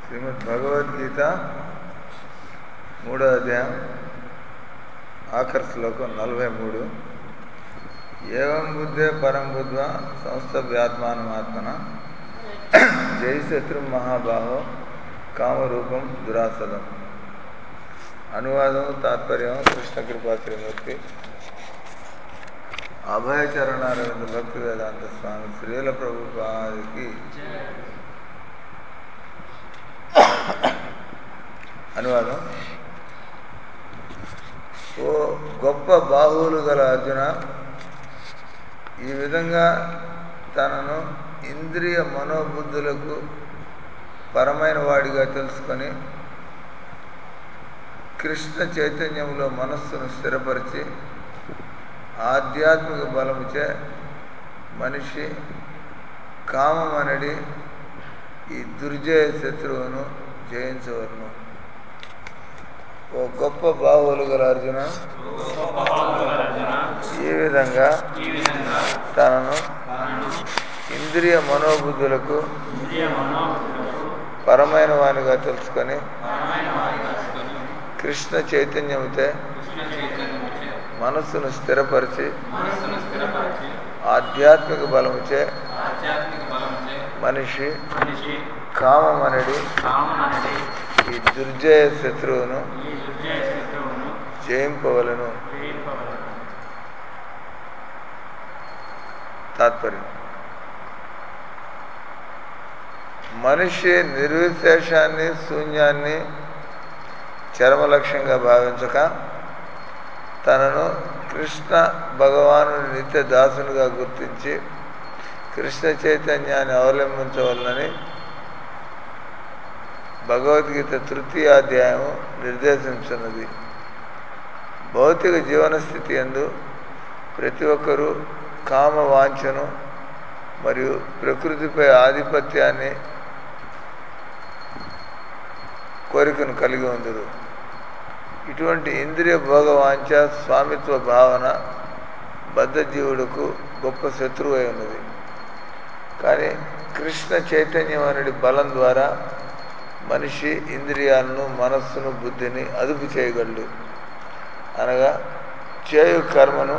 శ్రీమద్ భగవద్గీత మూడో అధ్యాయం ఆఖరి శ్లోకం నలభై మూడు ఏవం బుద్ధే పరం బుద్ధ సంస్థ వ్యాత్మానమాత్మన జై శత్రు మహాబాహో కామరూపం దురాసదం అనువాదం తాత్పర్యం కృష్ణ కృపా శ్రీమూర్తి అభయచరణారవింద భక్తి వేదాంత స్వామి శ్రీల ప్రభుపాదికి అనువాదం ఓ గొప్ప బాహువులు గల అర్జున ఈ విధంగా తనను ఇంద్రియ మనోబుద్ధులకు పరమైన వాడిగా తెలుసుకొని కృష్ణ చైతన్యంలో మనస్సును స్థిరపరిచి ఆధ్యాత్మిక బలముచే మనిషి కామమనడి ఈ దుర్జయ శత్రువును జయించవలను ఓ గొప్ప బాహువులు గల అర్జున ఈ విధంగా తనను ఇంద్రియ మనోబుద్ధులకు పరమైన వానిగా తెలుసుకొని కృష్ణ చైతన్యముతే మనస్సును స్థిరపరిచి ఆధ్యాత్మిక బలముచే మనిషి కామమనడి ఈ దుర్జయ శత్రువును జయింపవలను తాత్పర్యం మనిషి నిర్విశేషాన్ని శూన్యాన్ని చరమలక్ష్యంగా భావించక తనను కృష్ణ భగవాను నిత్య దాసునిగా గుర్తించి కృష్ణ చైతన్యాన్ని అవలంబించవలనని భగవద్గీత తృతీయాధ్యాయం నిర్దేశించున్నది భౌతిక జీవన స్థితి ఎందు ప్రతి ఒక్కరూ కామ వాంఛను మరియు ప్రకృతిపై ఆధిపత్యాన్ని కోరికను కలిగి ఉందరు ఇటువంటి ఇంద్రియ భోగ వాంఛ స్వామిత్వ భావన బద్ధజీవుడుకు గొప్ప శత్రువు అయి ఉన్నది కానీ కృష్ణ చైతన్యం అనేది బలం ద్వారా మనిషి ఇంద్రియాలను మనస్సును బుద్ధిని అదుపు చేయగలడు అనగా చేయు కర్మను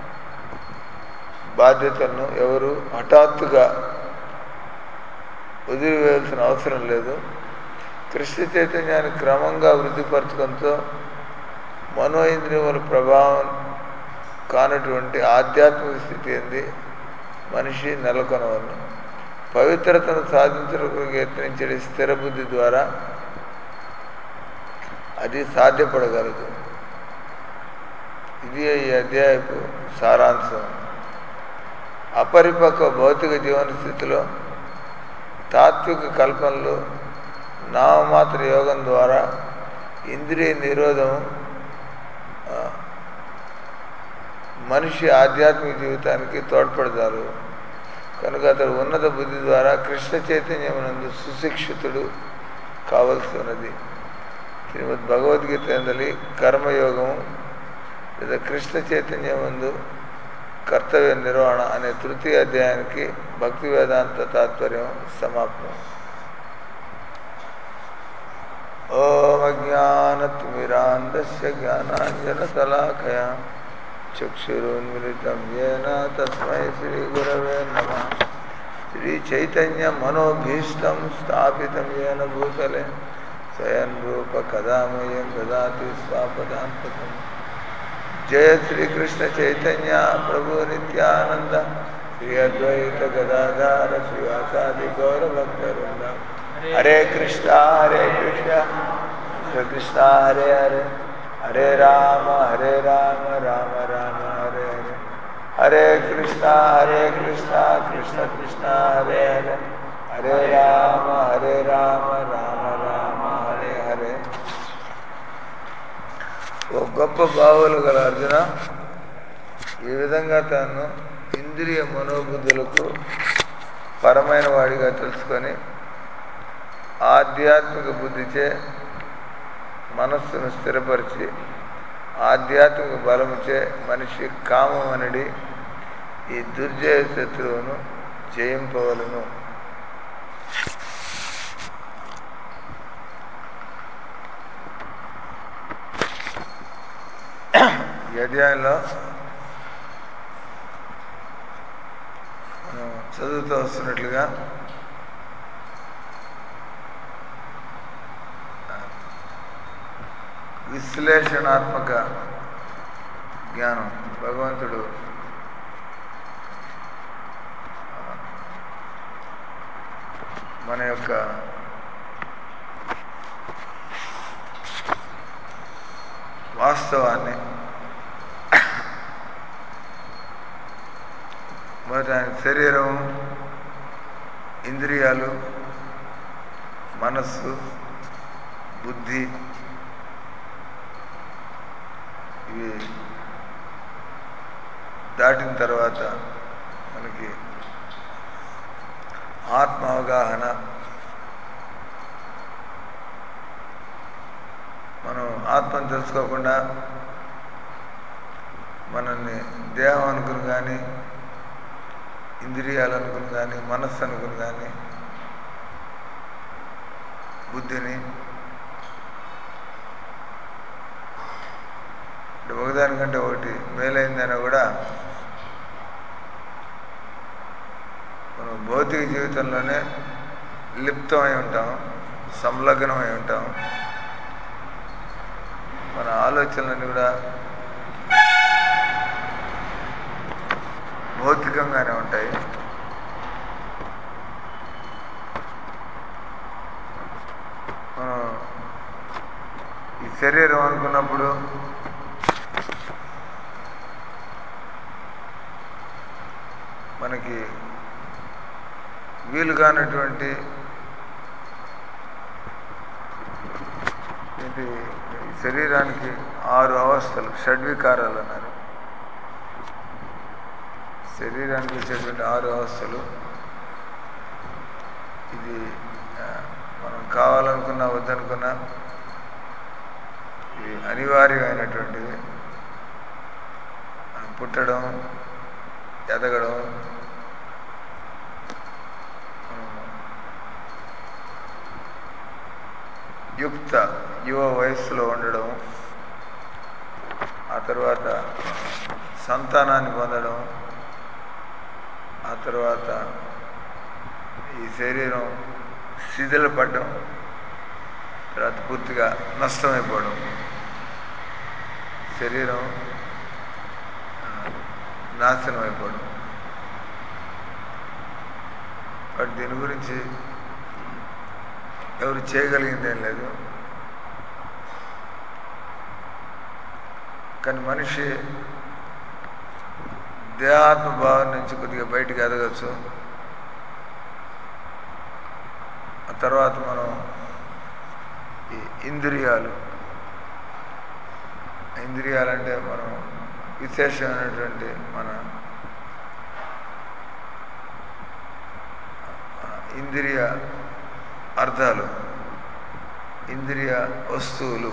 బాధ్యతలను ఎవరు హఠాత్తుగా వదిలివేయాల్సిన అవసరం లేదు కృష్ణ చైతన్యాన్ని క్రమంగా వృద్ధిపరచడంతో మనో ఇంద్రియముల ప్రభావం కానటువంటి ఆధ్యాత్మిక స్థితి ఎంది మనిషి నెలకొనవలను పవిత్రతను సాధించడానికి యత్నించే స్థిర బుద్ధి ద్వారా అది సాధ్యపడగలదు ఇది ఈ అధ్యాయపు సారాంశం అపరిపక్వ భౌతిక జీవన స్థితిలో తాత్విక కల్పనలు నామమాత్ర యోగం ద్వారా ఇంద్రియ నిరోధం మనిషి ఆధ్యాత్మిక జీవితానికి తోడ్పడతారు కనుక అతడు ఉన్నత బుద్ధి ద్వారా కృష్ణ చైతన్యమునందు సుశిక్షితుడు కావలసి ఉన్నది శ్రీమద్ భగవద్గీత ఎందలి కర్మయోగం లేదా కృష్ణ చైతన్యం ముందు కర్తవ్య నిర్వహణ అనే తృతీయ అధ్యాయానికి భక్తి వేదాంత తాత్పర్యం సమాప్తం ఓం అజ్ఞానతిమిరాంధస్య జ్ఞానాంజనశలాకయా చక్షురున్మిళితం ఏన తస్మై శ్రీగురవే నమ శ్రీచైతన్యమనోభీష్టం స్థాపితం ఏన భూతలే స్వయం రూప కదామయం దదాతి స్వాపదాంతకం జయ శ్రీకృష్ణ చైతన్య ప్రభు నిత్యానంద శ్రీ అద్వైత గదాధార శ్రీవాసాది గౌరభక్తవృంద హరే కృష్ణ హరే కృష్ణ కృష్ణ హరే హరే హరే రామ హరే రామ రామ రామ హరే హరే హరే కృష్ణ హరే కృష్ణ కృష్ణ కృష్ణ హరే హరే హరే రామ హరే రామ రామ రామ హరే హరే ఓ గొప్ప బావులు గల అర్జున ఈ విధంగా తాను ఇంద్రియ మనోబుద్ధులకు పరమైన వాడిగా తెలుసుకొని ఆధ్యాత్మిక బుద్ధిచే మనస్సును స్థిరపరిచి ఆధ్యాత్మిక బలముచే మనిషి కామమనడి ఈ దుర్జయ శత్రువును జయింపవలను ఈ అధ్యాయంలో మనం చదువుతూ వస్తున్నట్లుగా విశ్లేషణాత్మక జ్ఞానం భగవంతుడు మన యొక్క వాస్తవాన్ని మొదట ఆయన శరీరం ఇంద్రియాలు మనస్సు బుద్ధి ఇవి దాటిన తర్వాత మనకి ఆత్మ అవగాహన మనం ఆత్మను తెలుసుకోకుండా మనల్ని దేహం అనుకుని కానీ ఇంద్రియాలు అనుకుని కానీ మనస్సు అనుకుని కానీ బుద్ధిని అంటే ఒకదానికంటే ఒకటి మేలైందైనా కూడా మనం భౌతిక జీవితంలోనే లిప్తమై ఉంటాం సంలగ్నమై ఉంటాం మన ఆలోచనలన్నీ కూడా భౌతికంగానే ఉంటాయి మనం ఈ శరీరం అనుకున్నప్పుడు మనకి వీలు కానటువంటి ఇది ఈ శరీరానికి ఆరు అవస్థలు షడ్వికారాలు అన్నారు శరీరానికి వచ్చేటువంటి ఆరు అవస్థలు ఇది ఆ, మనం కావాలనుకున్నా వద్దనుకున్నా ఇది అనివార్యమైనటువంటిది మనం పుట్టడం ఎదగడం మనం యుక్త యువ వయస్సులో ఉండడం ఆ తర్వాత సంతానాన్ని పొందడం ఆ తర్వాత ఈ శరీరం శిథిలపడడం తర్వాత పూర్తిగా నష్టమైపోవడం శరీరం ఆ, నాశనం అయిపోవడం బట్ దీని గురించి ఎవరు చేయగలిగిందేం లేదు కానీ మనిషి దేహాత్మ భావం నుంచి కొద్దిగా బయటికి ఎదగచ్చు ఆ తర్వాత మనం ఈ ఇంద్రియాలు ఇంద్రియాలంటే మనం విశేషమైనటువంటి మన ఆ, ఇంద్రియ అర్థాలు ఇంద్రియ వస్తువులు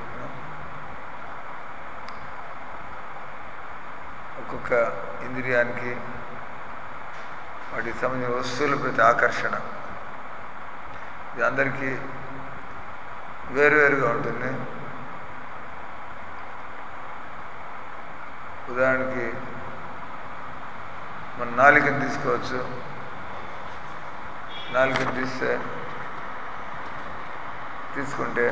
ఒక్కొక్క ఇంద్రియానికి వాటికి సంబంధించిన వస్తువుల ప్రతి ఆకర్షణ ఇది అందరికీ వేరువేరుగా ఉంటుంది ఉదాహరణకి మన నాలికని తీసుకోవచ్చు నాలుకని తీస్తే తీసుకుంటే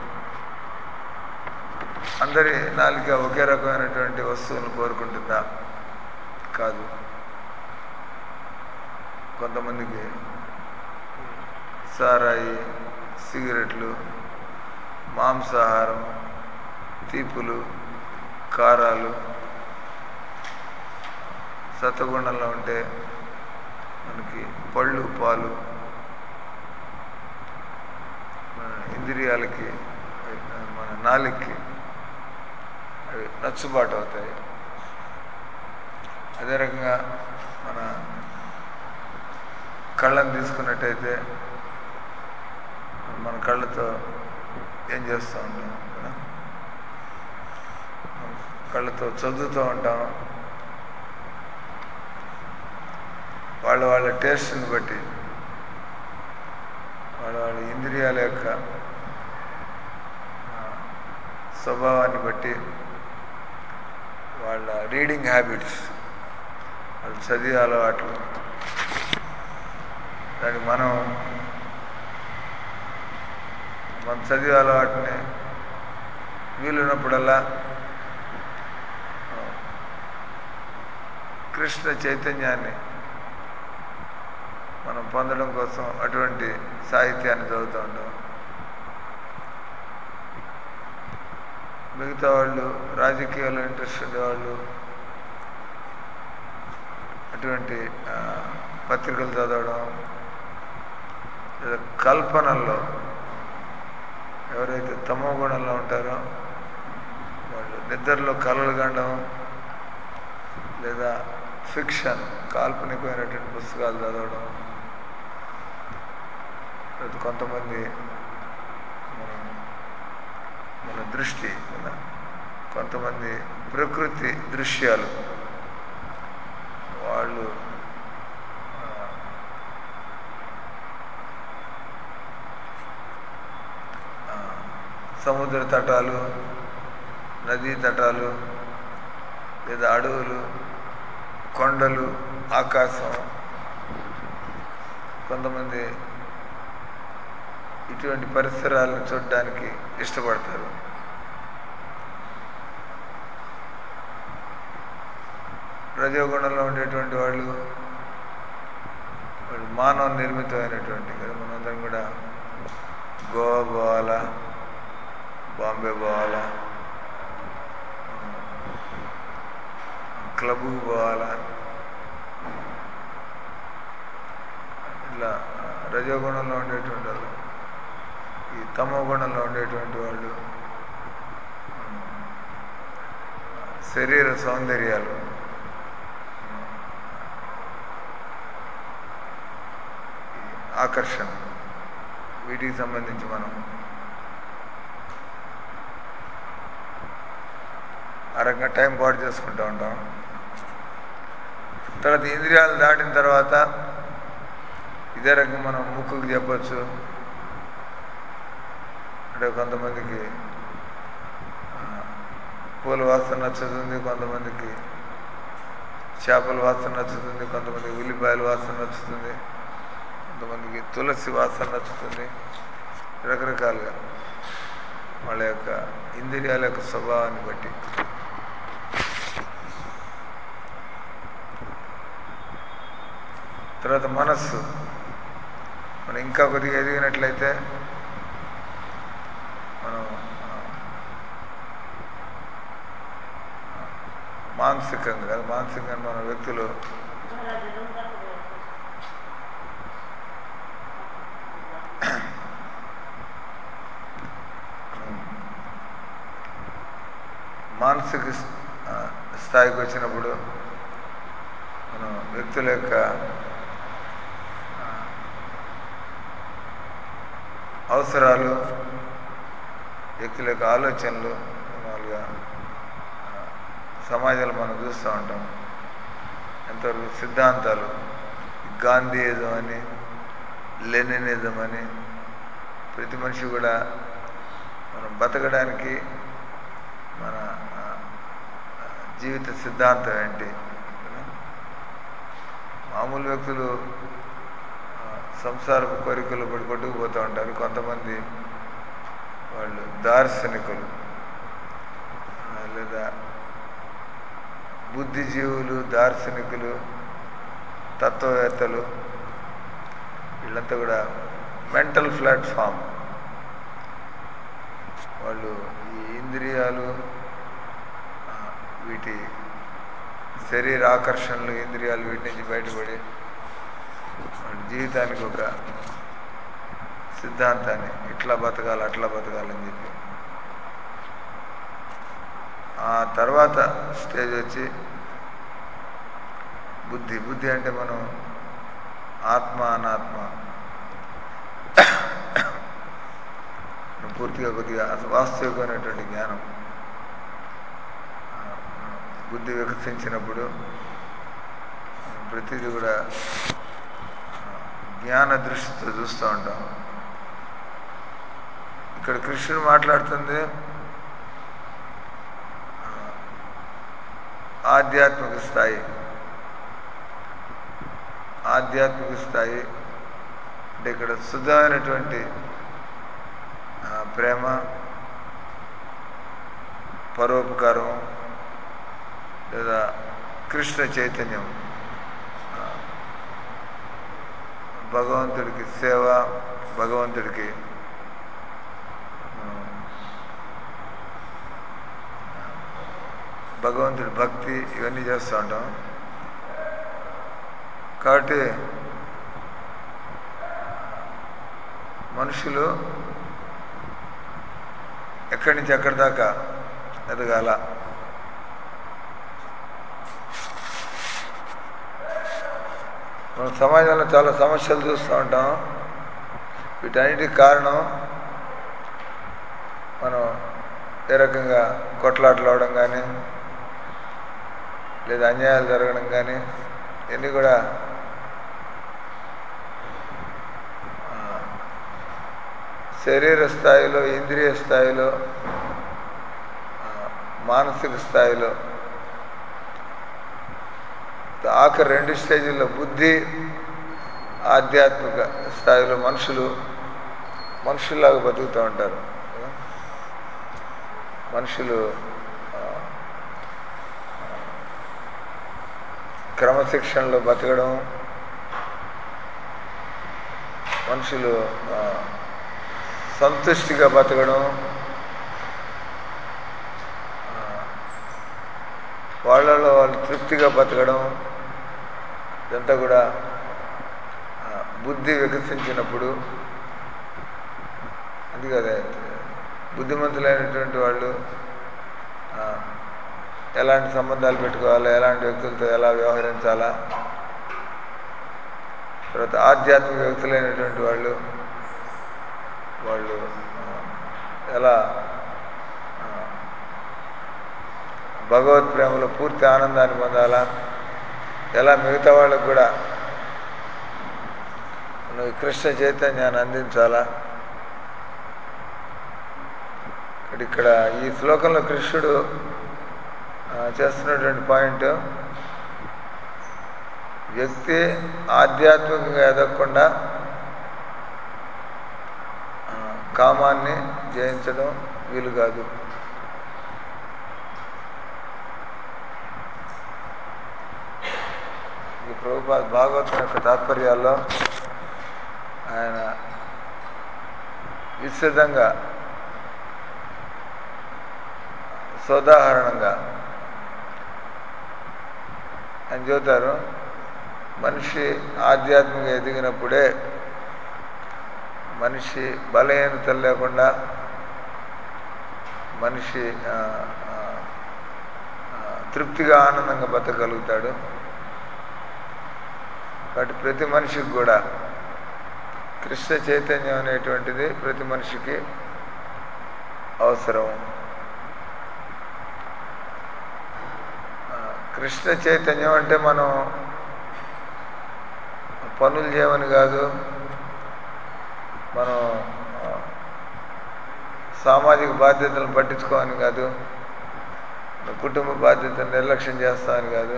అందరి నాలుక ఒకే రకమైనటువంటి వస్తువులను కోరుకుంటుందా కాదు కొంతమందికి సారాయి సిగరెట్లు మాంసాహారం తీపులు కారాలు సత్వగుణంలో ఉంటే మనకి పళ్ళు పాలు మన ఇంద్రియాలకి మన నాలుగుకి అవి నచ్చుబాటు అవుతాయి అదే రకంగా మన కళ్ళని తీసుకున్నట్టయితే మన కళ్ళతో ఏం చేస్తూ ఉంటాం కదా మనం కళ్ళతో చదువుతూ ఉంటాం వాళ్ళ వాళ్ళ టేస్ట్ని బట్టి వాళ్ళ వాళ్ళ ఇంద్రియాల యొక్క ఆ, స్వభావాన్ని బట్టి వాళ్ళ రీడింగ్ హ్యాబిట్స్ వాళ్ళ చదివే అలవాట్లు దానికి మనం మన చదివే అలవాటుని వీలున్నప్పుడల్లా కృష్ణ చైతన్యాన్ని మనం పొందడం కోసం అటువంటి సాహిత్యాన్ని చదువుతూ ఉంటాం మిగతా వాళ్ళు రాజకీయాల్లో ఇంట్రెస్ట్ ఉండేవాళ్ళు అటువంటి ఆ, పత్రికలు చదవడం లేదా కల్పనల్లో ఎవరైతే తమో గుణంలో ఉంటారో వాళ్ళు నిద్రలో కలలు గండం లేదా ఫిక్షన్ కాల్పనికమైనటువంటి పుస్తకాలు చదవడం లేదా కొంతమంది మన మన దృష్టి కదా కొంతమంది ప్రకృతి దృశ్యాలు వాళ్ళు ఆ, ఆ, సముద్ర తటాలు నదీ తటాలు లేదా అడవులు కొండలు ఆకాశం కొంతమంది ఇటువంటి పరిసరాలను చూడడానికి ఇష్టపడతారు రజోగుణంలో ఉండేటువంటి వాళ్ళు వాళ్ళు మానవ నిర్మితమైనటువంటి కదా మనందరం కూడా గోవా పోవాలా బాంబే పోవాలా క్లబ్కు పోవాలా ఇట్లా ఆ, రజోగుణంలో ఉండేటువంటి వాళ్ళు ఈ తమో గుణంలో ఉండేటువంటి వాళ్ళు ఉమ్, శరీర సౌందర్యాలు ఈ ఆకర్షణ వీటికి సంబంధించి మనం ఆ రకంగా టైం పాటు చేసుకుంటూ ఉంటాం తర్వాత ఇంద్రియాలు దాటిన తర్వాత ఇదే రకంగా మనం ముక్కుకు చెప్పచ్చు అంటే కొంతమందికి ఆ, పూల వాసన నచ్చుతుంది కొంతమందికి చేపల వాసన నచ్చుతుంది కొంతమందికి ఉల్లిపాయల వాసన నచ్చుతుంది కొంతమందికి తులసి వాసన నచ్చుతుంది రకరకాలుగా వాళ్ళ యొక్క ఇంద్రియాల యొక్క స్వభావాన్ని బట్టి తర్వాత మనస్సు మనం ఇంకా కొద్దిగా ఎదిగినట్లయితే మనం ఆ, మానసికంగా కాదు మానసికంగా మన వ్యక్తులు మానసిక స్- ఆ, స్థాయికి వచ్చినప్పుడు మనం వ్యక్తుల యొక్క ఆ, అవసరాలు వ్యక్తుల యొక్క ఆలోచనలు మామూలుగా ఆ, సమాజంలో మనం చూస్తూ ఉంటాం ఎంతవరకు సిద్ధాంతాలు గాంధీయిజం అని లెనినిజం అని ప్రతి మనిషి కూడా మనం బతకడానికి మన ఆ, ఆ, జీవిత సిద్ధాంతం ఏంటి కదా? మామూలు వ్యక్తులు ఆ, సంసారపు కోరికలు పడి కొట్టుకుపోతూ ఉంటారు కొంతమంది వాళ్ళు దార్శనికులు ఆ, లేదా బుద్ధిజీవులు దార్శనికులు తత్వవేత్తలు వీళ్ళంతా కూడా మెంటల్ ప్లాట్ఫామ్ వాళ్ళు ఈ ఇంద్రియాలు ఆ, వీటి శరీర ఆకర్షణలు ఇంద్రియాలు వీటి నుంచి బయటపడి వాళ్ళ జీవితానికి ఒక సిద్ధాంతాన్ని ఇట్లా బతకాలి అట్లా బతకాలని చెప్పి ఆ తర్వాత స్టేజ్ వచ్చి బుద్ధి బుద్ధి అంటే మనం ఆత్మ అనాత్మ మనం పూర్తిగా కొద్దిగా వాస్తవికమైనటువంటి జ్ఞానం ఆ, మనం బుద్ధి వికసించినప్పుడు మనం ప్రతిదీ కూడా ఆ, జ్ఞాన దృష్టితో చూస్తూ ఉంటాం ఇక్కడ కృష్ణుడు మాట్లాడుతుంది ఆ, ఆధ్యాత్మిక స్థాయి ఆధ్యాత్మిక స్థాయి అంటే ఇక్కడ శుద్ధమైనటువంటి ఆ, ప్రేమ పరోపకారం లేదా కృష్ణ చైతన్యం ఆ, భగవంతుడికి సేవ భగవంతుడికి మనం భగవంతుడి భక్తి ఇవన్నీ చేస్తూ ఉంటాం కాబట్టి మనుషులు ఎక్కడి నుంచి ఎక్కడి దాకా ఎదగాల మనం సమాజంలో చాలా సమస్యలు చూస్తూ ఉంటాం వీటన్నిటికి కారణం మనం ఏ రకంగా కొట్లాటలు అవడం కానీ లేదా అన్యాయాలు జరగడం కానీ ఇవన్నీ కూడా ఆ, శరీర స్థాయిలో ఇంద్రియ స్థాయిలో ఆ, మానసిక స్థాయిలో ఆఖరి రెండు స్టేజీల్లో బుద్ధి ఆధ్యాత్మిక స్థాయిలో మనుషులు మనుషుల్లాగా బతుకుతూ ఉంటారు కదా? మనుషులు ఆ, క్రమశిక్షణలో బతకడం మనుషులు ఆ, సంతుష్టిగా బతకడం ఆ, వాళ్ళలో వాళ్ళు తృప్తిగా బతకడం ఇదంతా కూడా ఆ, బుద్ధి వికసించినప్పుడు అది కదా బుద్ధిమంతులైనటువంటి వాళ్ళు ఆ, ఎలాంటి సంబంధాలు పెట్టుకోవాలా ఎలాంటి వ్యక్తులతో ఎలా వ్యవహరించాలా తర్వాత ఆధ్యాత్మిక వ్యక్తులైనటువంటి వాళ్ళు వాళ్ళు ఆ, ఎలా ఆ, భగవత్ ప్రేమలో పూర్తి ఆనందాన్ని పొందాలా ఎలా మిగతా వాళ్ళకు కూడా నువ్వు కృష్ణ చైతన్యాన్ని అందించాలా ఇక్కడ ఇక్కడ ఈ శ్లోకంలో కృష్ణుడు ఆ, చేస్తున్నటువంటి పాయింట్ వ్యక్తి ఆధ్యాత్మికంగా ఎదగకుండా ఆ, కామాన్ని జయించడం వీలు కాదు ఈ ప్రభుపాద భాగవతం యొక్క తాత్పర్యాల్లో ఆయన విస్తృతంగా సోదాహరణంగా అని చెబుతారు మనిషి ఆధ్యాత్మిక ఎదిగినప్పుడే మనిషి బలహీనతలు లేకుండా మనిషి ఆ, ఆ, ఆ, తృప్తిగా ఆనందంగా బతకగలుగుతాడు కాబట్టి ప్రతి మనిషికి కూడా కృష్ణ చైతన్యం అనేటువంటిది ప్రతి మనిషికి అవసరం ఆ, కృష్ణ చైతన్యం అంటే మనం పనులు చేయమని కాదు మనం ఆ, సామాజిక బాధ్యతలను పట్టించుకోమని కాదు మన కుటుంబ బాధ్యతను నిర్లక్ష్యం చేస్తామని కాదు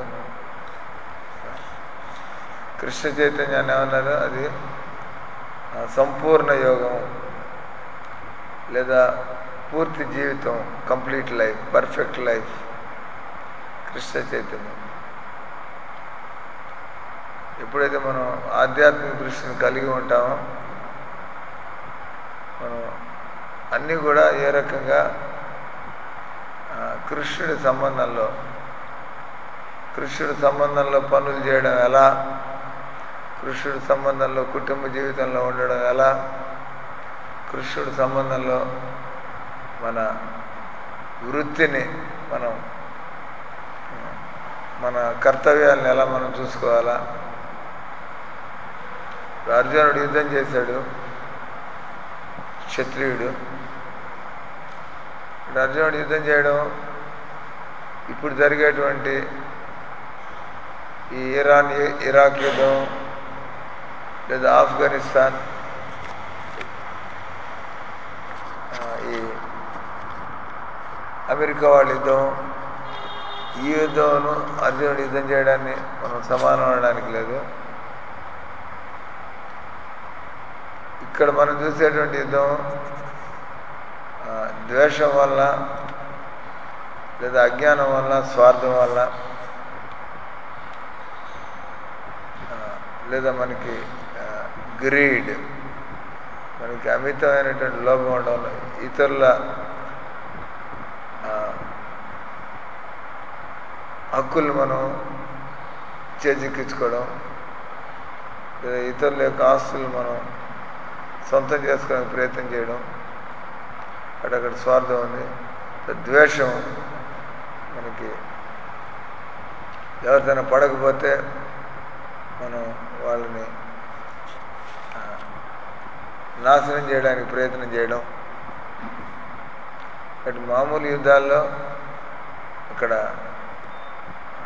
కృష్ణ చైతన్యాన్ని ఏమన్నారు అది ఆ, సంపూర్ణ యోగం లేదా పూర్తి జీవితం complete life perfect life Krishna చైతన్యం ఎప్పుడైతే మనం ఆధ్యాత్మిక దృష్టిని కలిగి ఉంటామో మనం అన్నీ కూడా ఏ రకంగా ఆ, కృష్ణుడి సంబంధంలో కృష్ణుడి సంబంధంలో పనులు చేయడం ఎలా కృష్ణుడి సంబంధంలో కుటుంబ జీవితంలో ఉండడం ఎలా కృష్ణుడి సంబంధంలో మన వృత్తిని మనం మన కర్తవ్యాలను ఎలా మనం చూసుకోవాలా ఇప్పుడు అర్జునుడు యుద్ధం చేశాడు క్షత్రియుడు ఇప్పుడు అర్జునుడు యుద్ధం చేయడం ఇప్పుడు జరిగేటువంటి ఈ ఇరాన్ ఇరాక్ యుద్ధం లేదా ఆఫ్ఘనిస్తాన్ ఆ, ఈ అమెరికా వాళ్ళ యుద్ధం ఈ యుద్ధంను అర్జునుడు యుద్ధం చేయడాన్ని మనం సమానం అనడానికి లేదు ఇక్కడ మనం చూసేటువంటి యుద్ధం ఆ, ద్వేషం వల్ల లేదా అజ్ఞానం వల్ల స్వార్థం వల్ల ఆ, లేదా మనకి గ్రీడ్ మనకి అమితమైనటువంటి లోపం ఉండడం వల్ల ఇతరుల ఆ, హక్కులు మనం చేజిక్కించుకోవడం లేదా ఇతరుల యొక్క ఆస్తులు మనం సొంతం చేసుకోవడానికి ప్రయత్నం చేయడం అక్కడక్కడ స్వార్థం ఉంది ద్వేషం మనకి ఎవరితోనే పడకపోతే మనం వాళ్ళని ఆ, నాశనం చేయడానికి ప్రయత్నం చేయడం అటు మామూలు యుద్ధాల్లో అక్కడ ఆ,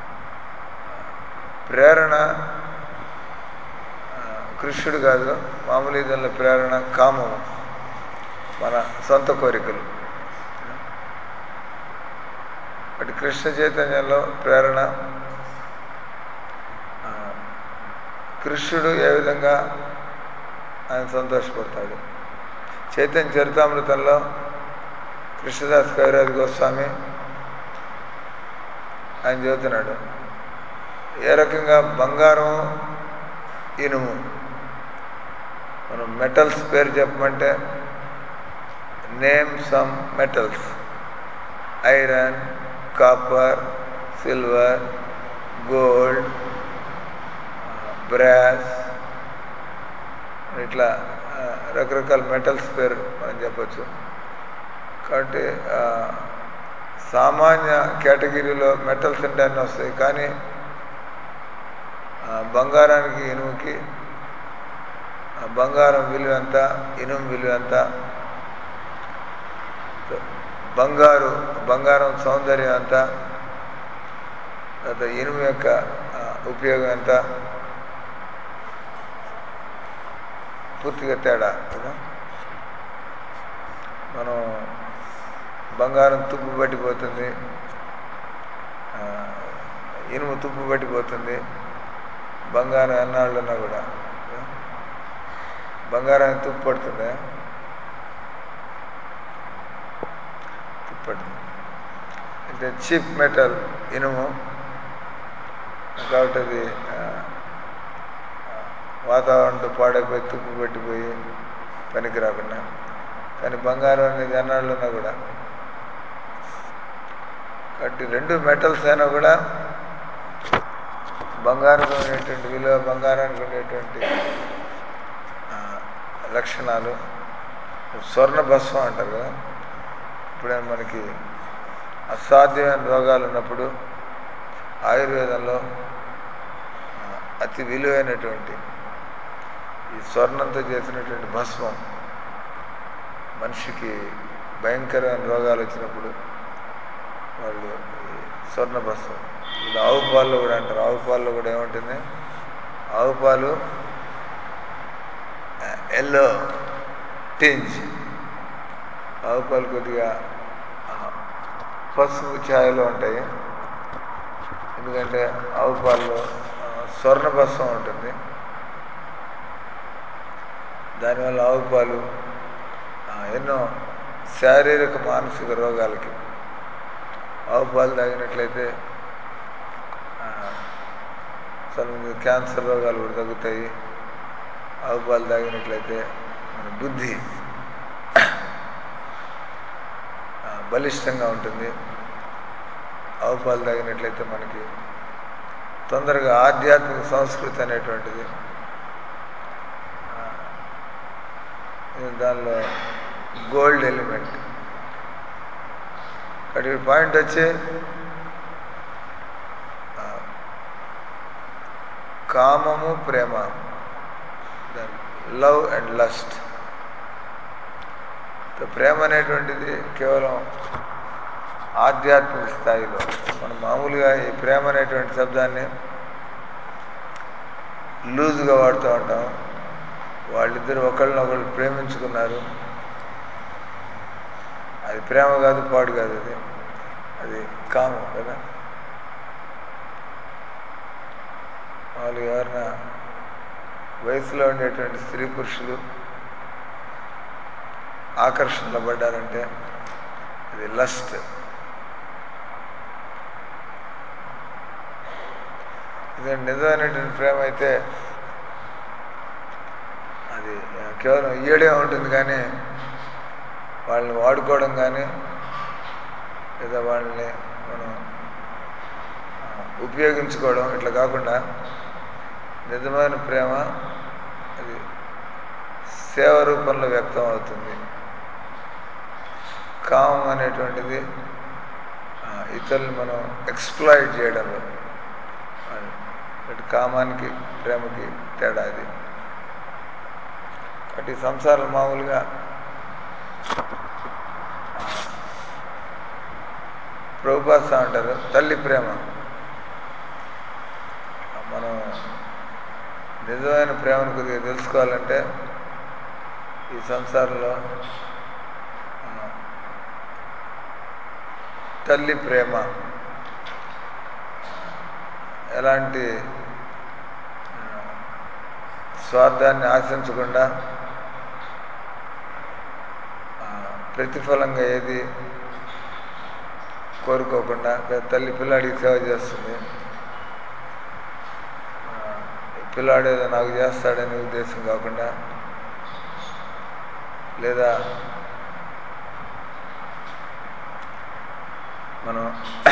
ప్రేరణ ఆ, కృష్ణుడు కాదు మామూలు యుద్ధంలో ప్రేరణ కామము మన సొంత కోరికలు అటు కృష్ణ చైతన్యంలో ప్రేరణ ఆ, కృష్ణుడు ఏ విధంగా ఆయన సంతోషపడతాడు చైతన్య చరితామృతంలో కృష్ణదాస్ కవిరాజు గోస్వామి ఆయన చెబుతున్నాడు ఏ రకంగా బంగారం ఇనుము మనం మెటల్స్ పేరు చెప్పమంటే name some metals iron copper silver gold brass ఇట్లా ఆ, రకరకాల మెటల్స్ పేరు మనం చెప్పచ్చు కాబట్టి ఆ, సామాన్య కేటగిరీలో మెటల్స్ అంటే అన్నీ వస్తాయి కానీ ఆ, బంగారానికి ఇనుముకి ఆ, బంగారం విలువ ఎంత ఇనుము విలువ ఎంత బంగారు బంగారం సౌందర్యం ఎంత తర్వాత ఇనుము యొక్క ఆ, ఉపయోగం ఎంత పూర్తిగా తేడా కదా మనం బంగారం తుప్పు పట్టిపోతుంది ఆ, ఇనుము తుప్పు పట్టిపోతుంది బంగారం ఎన్నాళ్ళు ఉన్నా కూడా కదా? బంగారానికి తుప్పు పడుతుందా తుప్పు పడుతుంది అంటే చీప్ మెటల్ ఇనుము కాబట్టి అది ఆ, ఆ, వాతావరణంతో పాడైపోయి తుప్పు పట్టిపోయి పనికి రాకుండా కానీ బంగారం అనేది ఎన్నాళ్ళు ఉన్నా కూడా కాబట్టి రెండు మెటల్స్ అయినా కూడా బంగారం ఉండేటువంటి విలువ బంగారానికి ఉండేటువంటి ఆ, లక్షణాలు స్వర్ణ భస్మం అంటారు కదా ఇప్పుడే మనకి అసాధ్యమైన రోగాలు ఉన్నప్పుడు ఆయుర్వేదంలో ఆ, అతి విలువైనటువంటి ఈ స్వర్ణంతో చేసినటువంటి భస్మం మనిషికి భయంకరమైన రోగాలు వచ్చినప్పుడు వాళ్ళు ఈ స్వర్ణ భస్మం ఇది ఆవు పాల్లో కూడా అంటారు ఆవు పాల్లో కూడా ఏముంటుంది ఆవు పాలు ఎల్లో టింజ్ ఆవు పాలు కొద్దిగా ఆ, పసుపు ఛాయలో ఉంటాయి ఎందుకంటే ఆవు పాలలో ఆ, స్వర్ణ భస్మం ఉంటుంది దానివల్ల ఆవు పాలు ఆ, ఎన్నో శారీరక మానసిక రోగాలకి ఆవు పాలు తాగినట్లయితే ఆ, అసలు క్యాన్సర్ రోగాలు కూడా తగ్గుతాయి ఆవు పాలు తాగినట్లయితే మన బుద్ధి ఆ, బలిష్టంగా ఉంటుంది ఆవు పాలు తాగినట్లయితే మనకి తొందరగా ఆధ్యాత్మిక సంస్కృతి అనేటువంటిది ఆ, దానిలో గోల్డ్ ఎలిమెంట్ ఇక్కడ పాయింట్ వచ్చి ఆ, కామము ప్రేమ లవ్ అండ్ లస్ట్ ప్రేమ అనేటువంటిది కేవలం ఆధ్యాత్మిక స్థాయిలో మనం మామూలుగా ఈ ప్రేమ అనేటువంటి శబ్దాన్ని లూజ్గా వాడుతూ ఉంటాం వాళ్ళిద్దరు ఒకళ్ళనొకళ్ళు ప్రేమించుకున్నారు అది ప్రేమ కాదు పాడు కాదు అది అది కామం కదా వాళ్ళు ఎవరైనా వయసులో ఉండేటువంటి స్త్రీ పురుషులు ఆకర్షణలో పడ్డారంటే అది లస్ట్ ఇది నిజమైనటువంటి ప్రేమ అయితే అది కేవలం ఇయ్యడే ఉంటుంది కానీ వాళ్ళని వాడుకోవడం కానీ లేదా వాళ్ళని మనం ఆ, ఉపయోగించుకోవడం ఇట్లా కాకుండా నిజమైన ప్రేమ అది సేవ రూపంలో వ్యక్తం అవుతుంది కామం అనేటువంటిది ఆ, ఇతరులను మనం ఎక్స్ప్లాయిట్ చేయడంలో వాళ్ళు ఇటు కామానికి ప్రేమకి తేడా అది కాబట్టి సంసారం మామూలుగా ప్రభుపాస అంటారు తల్లి ప్రేమ మనం నిజమైన ప్రేమను కొద్దిగా తెలుసుకోవాలంటే ఈ సంసారంలో ఆ, తల్లి ప్రేమ ఎలాంటి ఆ, స్వార్థాన్ని ఆశించకుండా ఆ, ప్రతిఫలంగా ఏది కోరుకోకుండా తల్లి పిల్లాడికి సేవ చేస్తుంది ఆ, ఈ పిల్లాడు ఏదో నాకు చేస్తాడనే ఉద్దేశం కాకుండా లేదా మనం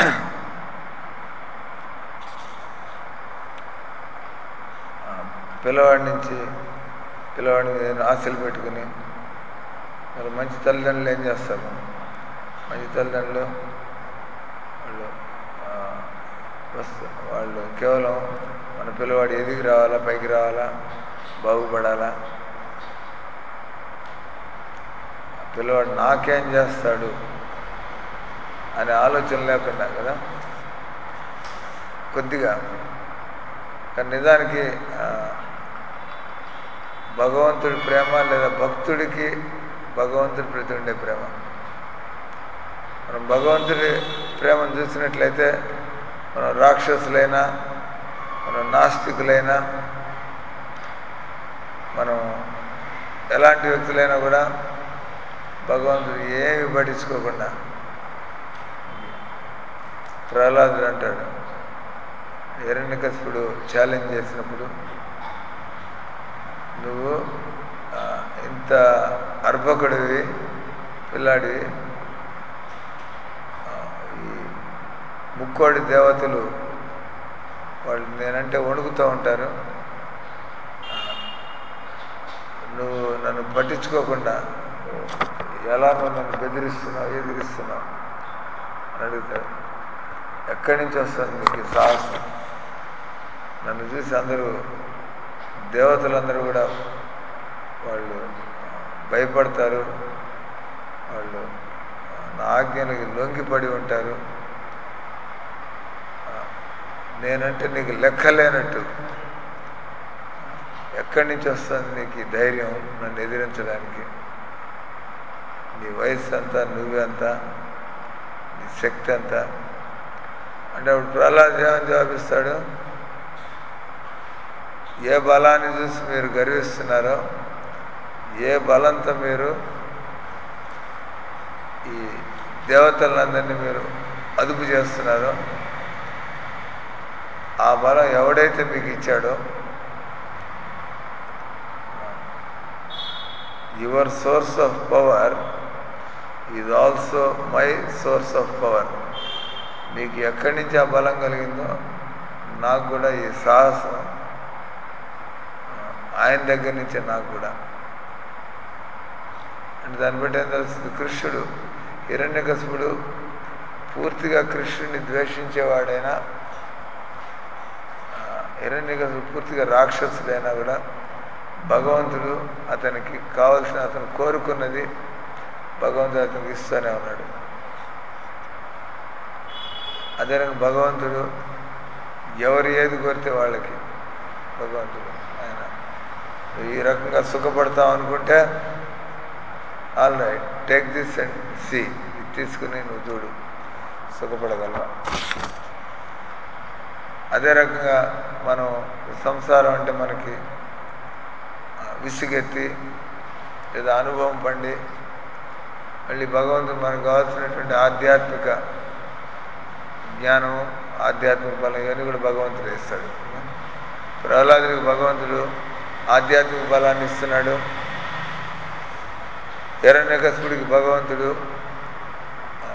ఆ, పిల్లవాడి నుంచి పిల్లవాడి మీద ఏదైనా ఆశలు పెట్టుకుని మరి మంచి తల్లిదండ్రులు ఏం చేస్తారు మంచి తల్లిదండ్రులు వాళ్ళు ఆ, వస్తు వాళ్ళు కేవలం మన పిల్లవాడు ఎదిగి రావాలా పైకి రావాలా బాగుపడాలా ఆ పిల్లవాడు నాకేం చేస్తాడు అనే ఆలోచన లేకుండా కదా కొద్దిగా కానీ నిజానికి ఆ, భగవంతుడి ప్రేమ లేదా భక్తుడికి భగవంతుడి ప్రతి ఉండే ప్రేమ మనం భగవంతుడి ప్రేమను చూసినట్లయితే మనం రాక్షసులైనా మనం నాస్తికులైనా మనం ఎలాంటి వ్యక్తులైనా కూడా భగవంతుడు ఏమి పట్టించుకోకుండా ప్రహ్లాదుడు అంటాడు హిరణ్యకశిపుడు ఛాలెంజ్ చేసినప్పుడు నువ్వు ఆ, ఇంత అర్భకుడివి పిల్లాడివి ఆ, ఈ ముక్కోడి దేవతలు వాళ్ళు నేనంటే వణుకుతూ ఉంటారు ఆ, నువ్వు నన్ను పట్టించుకోకుండా నువ్వు ఎలా నువ్వు నన్ను బెదిరిస్తున్నావు ఎదిరిస్తున్నావు అని అడుగుతాడు ఎక్కడి నుంచి వస్తుంది నీకు ఈ సాహసం నన్ను చూసి అందరూ దేవతలందరూ కూడా వాళ్ళు ఆ, భయపడతారు వాళ్ళు ఆ, నా ఆజ్ఞలకి లొంగిపడి ఉంటారు ఆ, నేనంటే నీకు లెక్కలేనట్టు ఎక్కడి నుంచి వస్తుంది నీకు ఈ ధైర్యం నన్ను ఎదిరించడానికి నీ వయసు అంతా నువ్వెంత నీ శక్తి ఎంత అంటే అప్పుడు ప్రహ్లాద్ ఏమని జవాబిస్తాడు ఏ బలాన్ని చూసి మీరు గర్విస్తున్నారో ఏ బలంతో మీరు ఈ దేవతలందరినీ మీరు అదుపు చేస్తున్నారో ఆ బలం ఎవడైతే మీకు ఇచ్చాడో your source of power is also my source of power మీకు ఎక్కడి నుంచి ఆ బలం కలిగిందో నాకు కూడా ఈ సాహసం ఆ, ఆయన దగ్గర నుంచే నాకు కూడా అంటే దాన్ని బట్టి ఏం తెలుస్తుంది కృష్ణుడు హిరణ్యకశిపుడు పూర్తిగా కృష్ణుడిని ద్వేషించేవాడైనా ఆ, హిరణ్యకశిపుడు పూర్తిగా రాక్షసుడైనా కూడా భగవంతుడు అతనికి కావలసిన అతను కోరుకున్నది భగవంతుడు అతనికి ఇస్తూనే ఉన్నాడు అదే భగవంతుడు ఎవరు ఏది కోరితే వాళ్ళకి భగవంతుడు ఆయన నువ్వు ఈ రకంగా సుఖపడతావు అనుకుంటే all right take this and see ఇది తీసుకుని నువ్వు చూడు సుఖపడగలం అదే రకంగా మనం సంసారం అంటే మనకి ఆ, విసుగెత్తి లేదా అనుభవం పండి మళ్ళీ భగవంతుడు మనకు కావాల్సినటువంటి ఆధ్యాత్మిక జ్ఞానము ఆధ్యాత్మిక బలం ఇవన్నీ కూడా భగవంతుడు ఇస్తాడు ప్రహ్లాదుడికి భగవంతుడు ఆధ్యాత్మిక బలాన్ని ఇస్తున్నాడు హిరణ్యకశిపుడికి భగవంతుడు ఆ,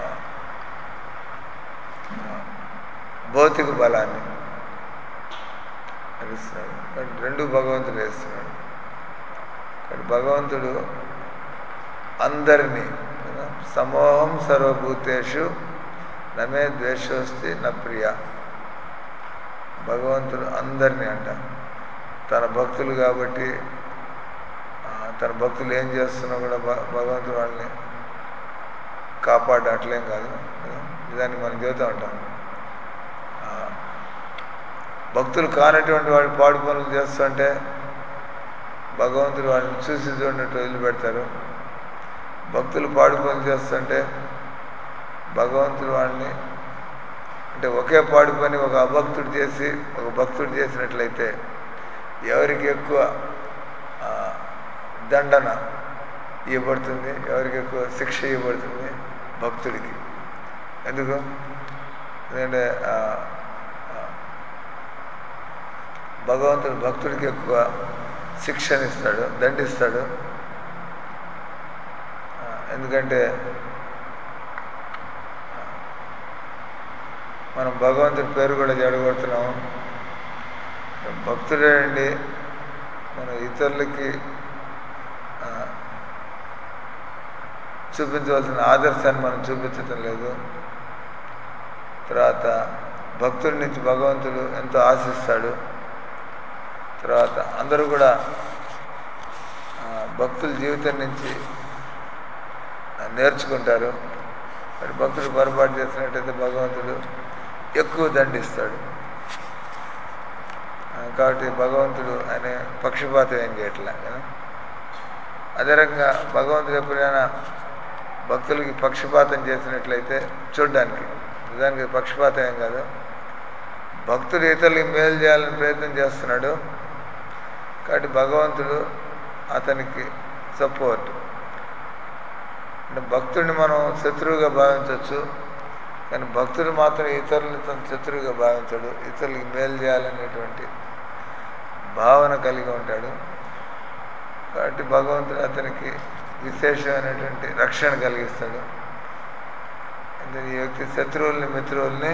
ఆ, భౌతిక బలాన్ని ఇస్తున్నాడు కాబట్టి రెండు భగవంతుడు ఇస్తున్నాడు కాబట్టి భగవంతుడు అందరినీ కదా, సమూహం సర్వభూతేషు నమే ద్వేషోస్తి నా ప్రియ భగవంతుడు అందరినీ అంట తన భక్తులు కాబట్టి ఆ, తన భక్తులు ఏం చేస్తున్నా కూడా భ- భగవంతుడు వాళ్ళని కాపాడు అట్లేం కాదు కదా నిజానికి మనం చెబుతూ ఉంటాం ఆ, భక్తులు కానటువంటి వాళ్ళు పాడు పనులు చేస్తుంటే భగవంతుడు వాళ్ళని చూసి చూడనట్టు వదిలిపెడతారు భక్తులు పాడు పనులు చేస్తుంటే భగవంతుడు వాళ్ళని అంటే ఒకే పాడు పని ఒక అభక్తుడు చేసి ఒక భక్తుడు చేసినట్లయితే ఎవరికి ఎక్కువ ఆ, దండన ఇవ్వబడుతుంది ఎవరికి ఎక్కువ శిక్ష ఇవ్వబడుతుంది భక్తుడికి ఎందుకు ఎందుకంటే ఆ, ఆ, భగవంతుడు భక్తుడికి ఎక్కువ శిక్షనిస్తాడు దండిస్తాడు ఆ, ఎందుకంటే ఆ, మనం భగవంతుడి పేరు కూడా జడగొడుతున్నాం భక్తుడే అండి మనం ఇతరులకి ఆ, చూపించవలసిన ఆదర్శాన్ని మనం చూపించటం లేదు తర్వాత భక్తుడి నుంచి భగవంతుడు ఎంతో ఆశిస్తాడు తర్వాత అందరూ కూడా ఆ, భక్తుల జీవితం నుంచి ఆ, నేర్చుకుంటారు మరి భక్తుడు పొరపాటు చేసినట్టయితే భగవంతుడు ఎక్కువ దండిస్తాడు ఆ, కాబట్టి భగవంతుడు ఆయన పక్షపాతం ఏం చేయట్లే కదా అదే రకంగా భగవంతుడు ఎప్పుడైనా భక్తులకి పక్షపాతం చేసినట్లయితే చూడ్డానికి నిజానికి పక్షపాతం ఏం కాదు భక్తుడు ఇతరులకి మేలు చేయాలని ప్రయత్నం చేస్తున్నాడు కాబట్టి భగవంతుడు అతనికి సపోర్ట్ అంటే భక్తుడిని మనం శత్రువుగా భావించవచ్చు కానీ భక్తుడు మాత్రం ఇతరులని తన శత్రువుగా భావించడు ఇతరులకి మేలు చేయాలనేటువంటి భావన కలిగి ఉంటాడు కాబట్టి భగవంతుడు అతనికి విశేషమైనటువంటి రక్షణ కలిగిస్తాడు అంటే ఈ వ్యక్తి శత్రువుల్ని మిత్రువుల్ని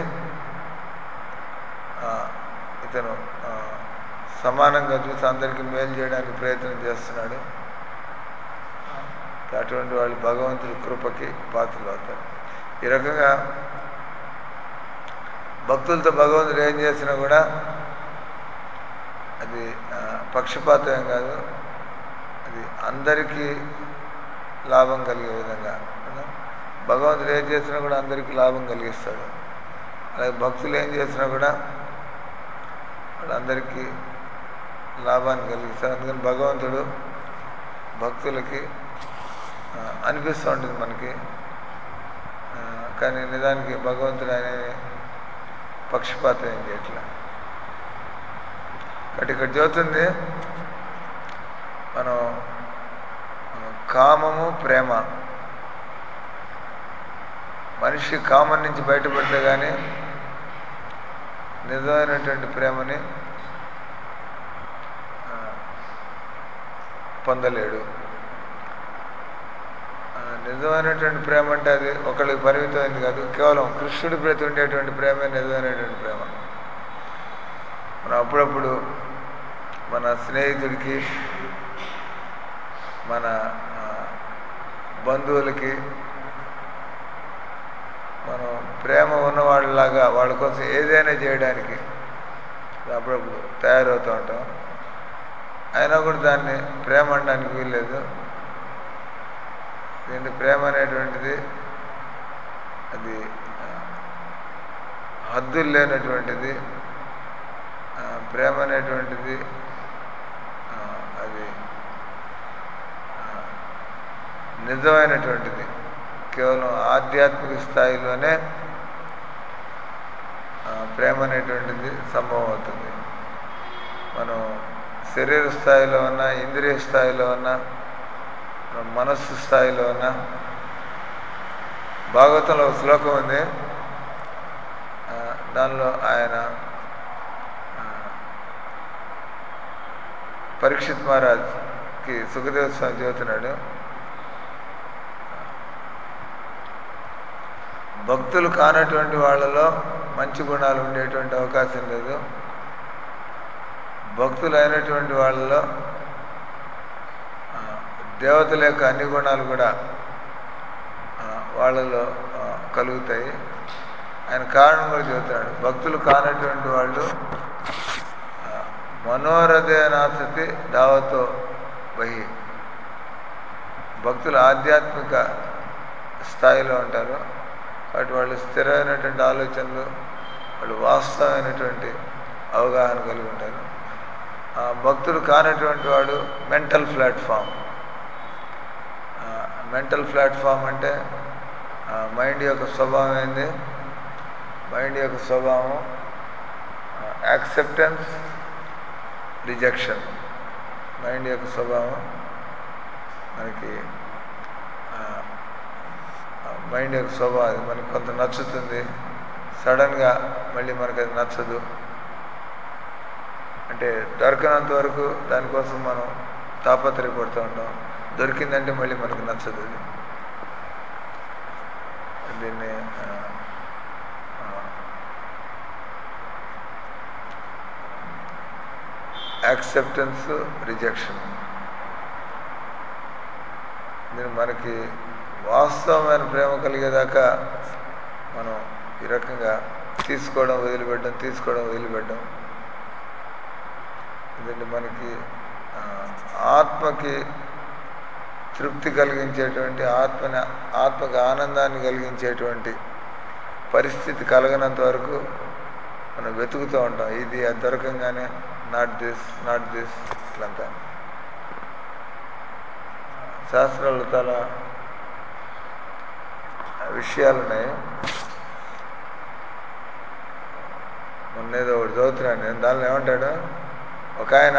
ఆ, ఇతను ఆ, సమానంగా చూసి అందరికీ మేలు చేయడానికి ప్రయత్నం చేస్తున్నాడు అటువంటి వాళ్ళు భగవంతుడి కృపకి పాత్రలు అవుతారు ఈ రకంగా భక్తులతో భగవంతుడు ఏం చేసినా కూడా అది ఆ, పక్షపాతం ఏం కాదు అది అందరికీ లాభం కలిగే విధంగా కదా భగవంతుడు ఏం చేసినా కూడా అందరికీ లాభం కలిగిస్తాడు అలాగే భక్తులు ఏం చేసినా కూడా వాళ్ళందరికీ లాభాన్ని కలిగిస్తాడు అందుకని భగవంతుడు భక్తులకి ఆ, అనిపిస్తూ ఉంటుంది మనకి ఆ, కానీ నిజానికి భగవంతుడు ఆయన పక్షపాతం ఏం చేయట్లే కాబట్టి ఇక్కడ చెబుతుంది మనం ఆ, కామము ప్రేమ మనిషి కామం నుంచి బయటపడితే కానీ నిజమైనటువంటి ప్రేమని ఆ, పొందలేడు ఆ, నిజమైనటువంటి ప్రేమ అంటే అది ఒకళ్ళకి పరిమితమైంది కాదు కేవలం కృష్ణుడి ప్రతి ఉండేటువంటి ప్రేమే నిజమైనటువంటి ప్రేమ మనం అప్పుడప్పుడు మన స్నేహితుడికి మన ఆ, బంధువులకి మనం ప్రేమ ఉన్నవాళ్ళలాగా వాళ్ళ కోసం ఏదైనా చేయడానికి అప్పుడప్పుడు తయారవుతూ ఉంటాం అయినా కూడా దాన్ని ప్రేమ అనడానికి వీల్లేదు దీన్ని ప్రేమ అనేటువంటిది అది ఆ, హద్దులు లేనటువంటిది ఆ, ప్రేమ అనేటువంటిది ఆ, అది ఆ, నిజమైనటువంటిది కేవలం ఆధ్యాత్మిక స్థాయిలోనే ప్రేమ అనేటువంటిది సంభవం అవుతుంది మనం శరీర స్థాయిలో ఉన్న ఇంద్రియ స్థాయిలో ఉన్న మన మనస్సు స్థాయిలో ఉన్న భాగవతంలో ఒక శ్లోకం ఉంది ఆ, దానిలో ఆయన ఆ, పరీక్షిత్ మహారాజ్కి సుఖదేవ స్వామి చెబుతున్నాడు భక్తులు కానటువంటి వాళ్ళలో మంచి గుణాలు ఉండేటువంటి అవకాశం లేదు భక్తులు అయినటువంటి వాళ్ళలో ఆ, దేవతల యొక్క అన్ని గుణాలు కూడా ఆ, వాళ్ళలో ఆ, కలుగుతాయి ఆయన కారణం కూడా చెబుతున్నాడు భక్తులు కానటువంటి వాళ్ళు ఆ, మనోరథేనాసతి దావతో బహి భక్తులు ఆధ్యాత్మిక స్థాయిలో ఉంటారు కాబట్టి వాళ్ళు స్థిరమైనటువంటి ఆలోచనలు వాళ్ళు వాస్తవమైనటువంటి అవగాహన కలిగి ఉంటారు ఆ భక్తుడు కానటువంటి వాడు మెంటల్ ప్లాట్ఫామ్ మెంటల్ ప్లాట్ఫామ్ అంటే మైండ్ యొక్క స్వభావం ఏంది మైండ్ యొక్క స్వభావం యాక్సెప్టెన్స్ రిజెక్షన్ మైండ్ యొక్క స్వభావం మనకి మైండ్ యొక్క స్వభావం అది మనకి కొంత నచ్చుతుంది సడన్గా మళ్ళీ మనకి అది నచ్చదు అంటే దొరకనంత వరకు దానికోసం మనం తాపత్రయపడుతూ ఉంటాం దొరికిందంటే మళ్ళీ మనకు నచ్చదు అది దీన్ని ఆ, ఆ, యాక్సెప్టెన్స్ రిజెక్షన్ దీన్ని మనకి వాస్తవమైన ప్రేమ కలిగేదాకా మనం ఈ రకంగా తీసుకోవడం వదిలిపెట్టడం తీసుకోవడం వదిలిపెట్టడం ఎందుకంటే మనకి ఆ, ఆత్మకి తృప్తి కలిగించేటువంటి ఆత్మని ఆత్మకి ఆనందాన్ని కలిగించేటువంటి పరిస్థితి కలగనంత వరకు మనం వెతుకుతూ ఉంటాం ఇది అది దొరకంగానే నాట్ దిస్ నాట్ దిస్ ఇట్లంతా శాస్త్రాలు చాలా విషయాలు ఉన్నాయి మొన్నేదో ఒకటి చదువుతున్నాను నేను దానిలో ఏమంటాడు ఒక ఆయన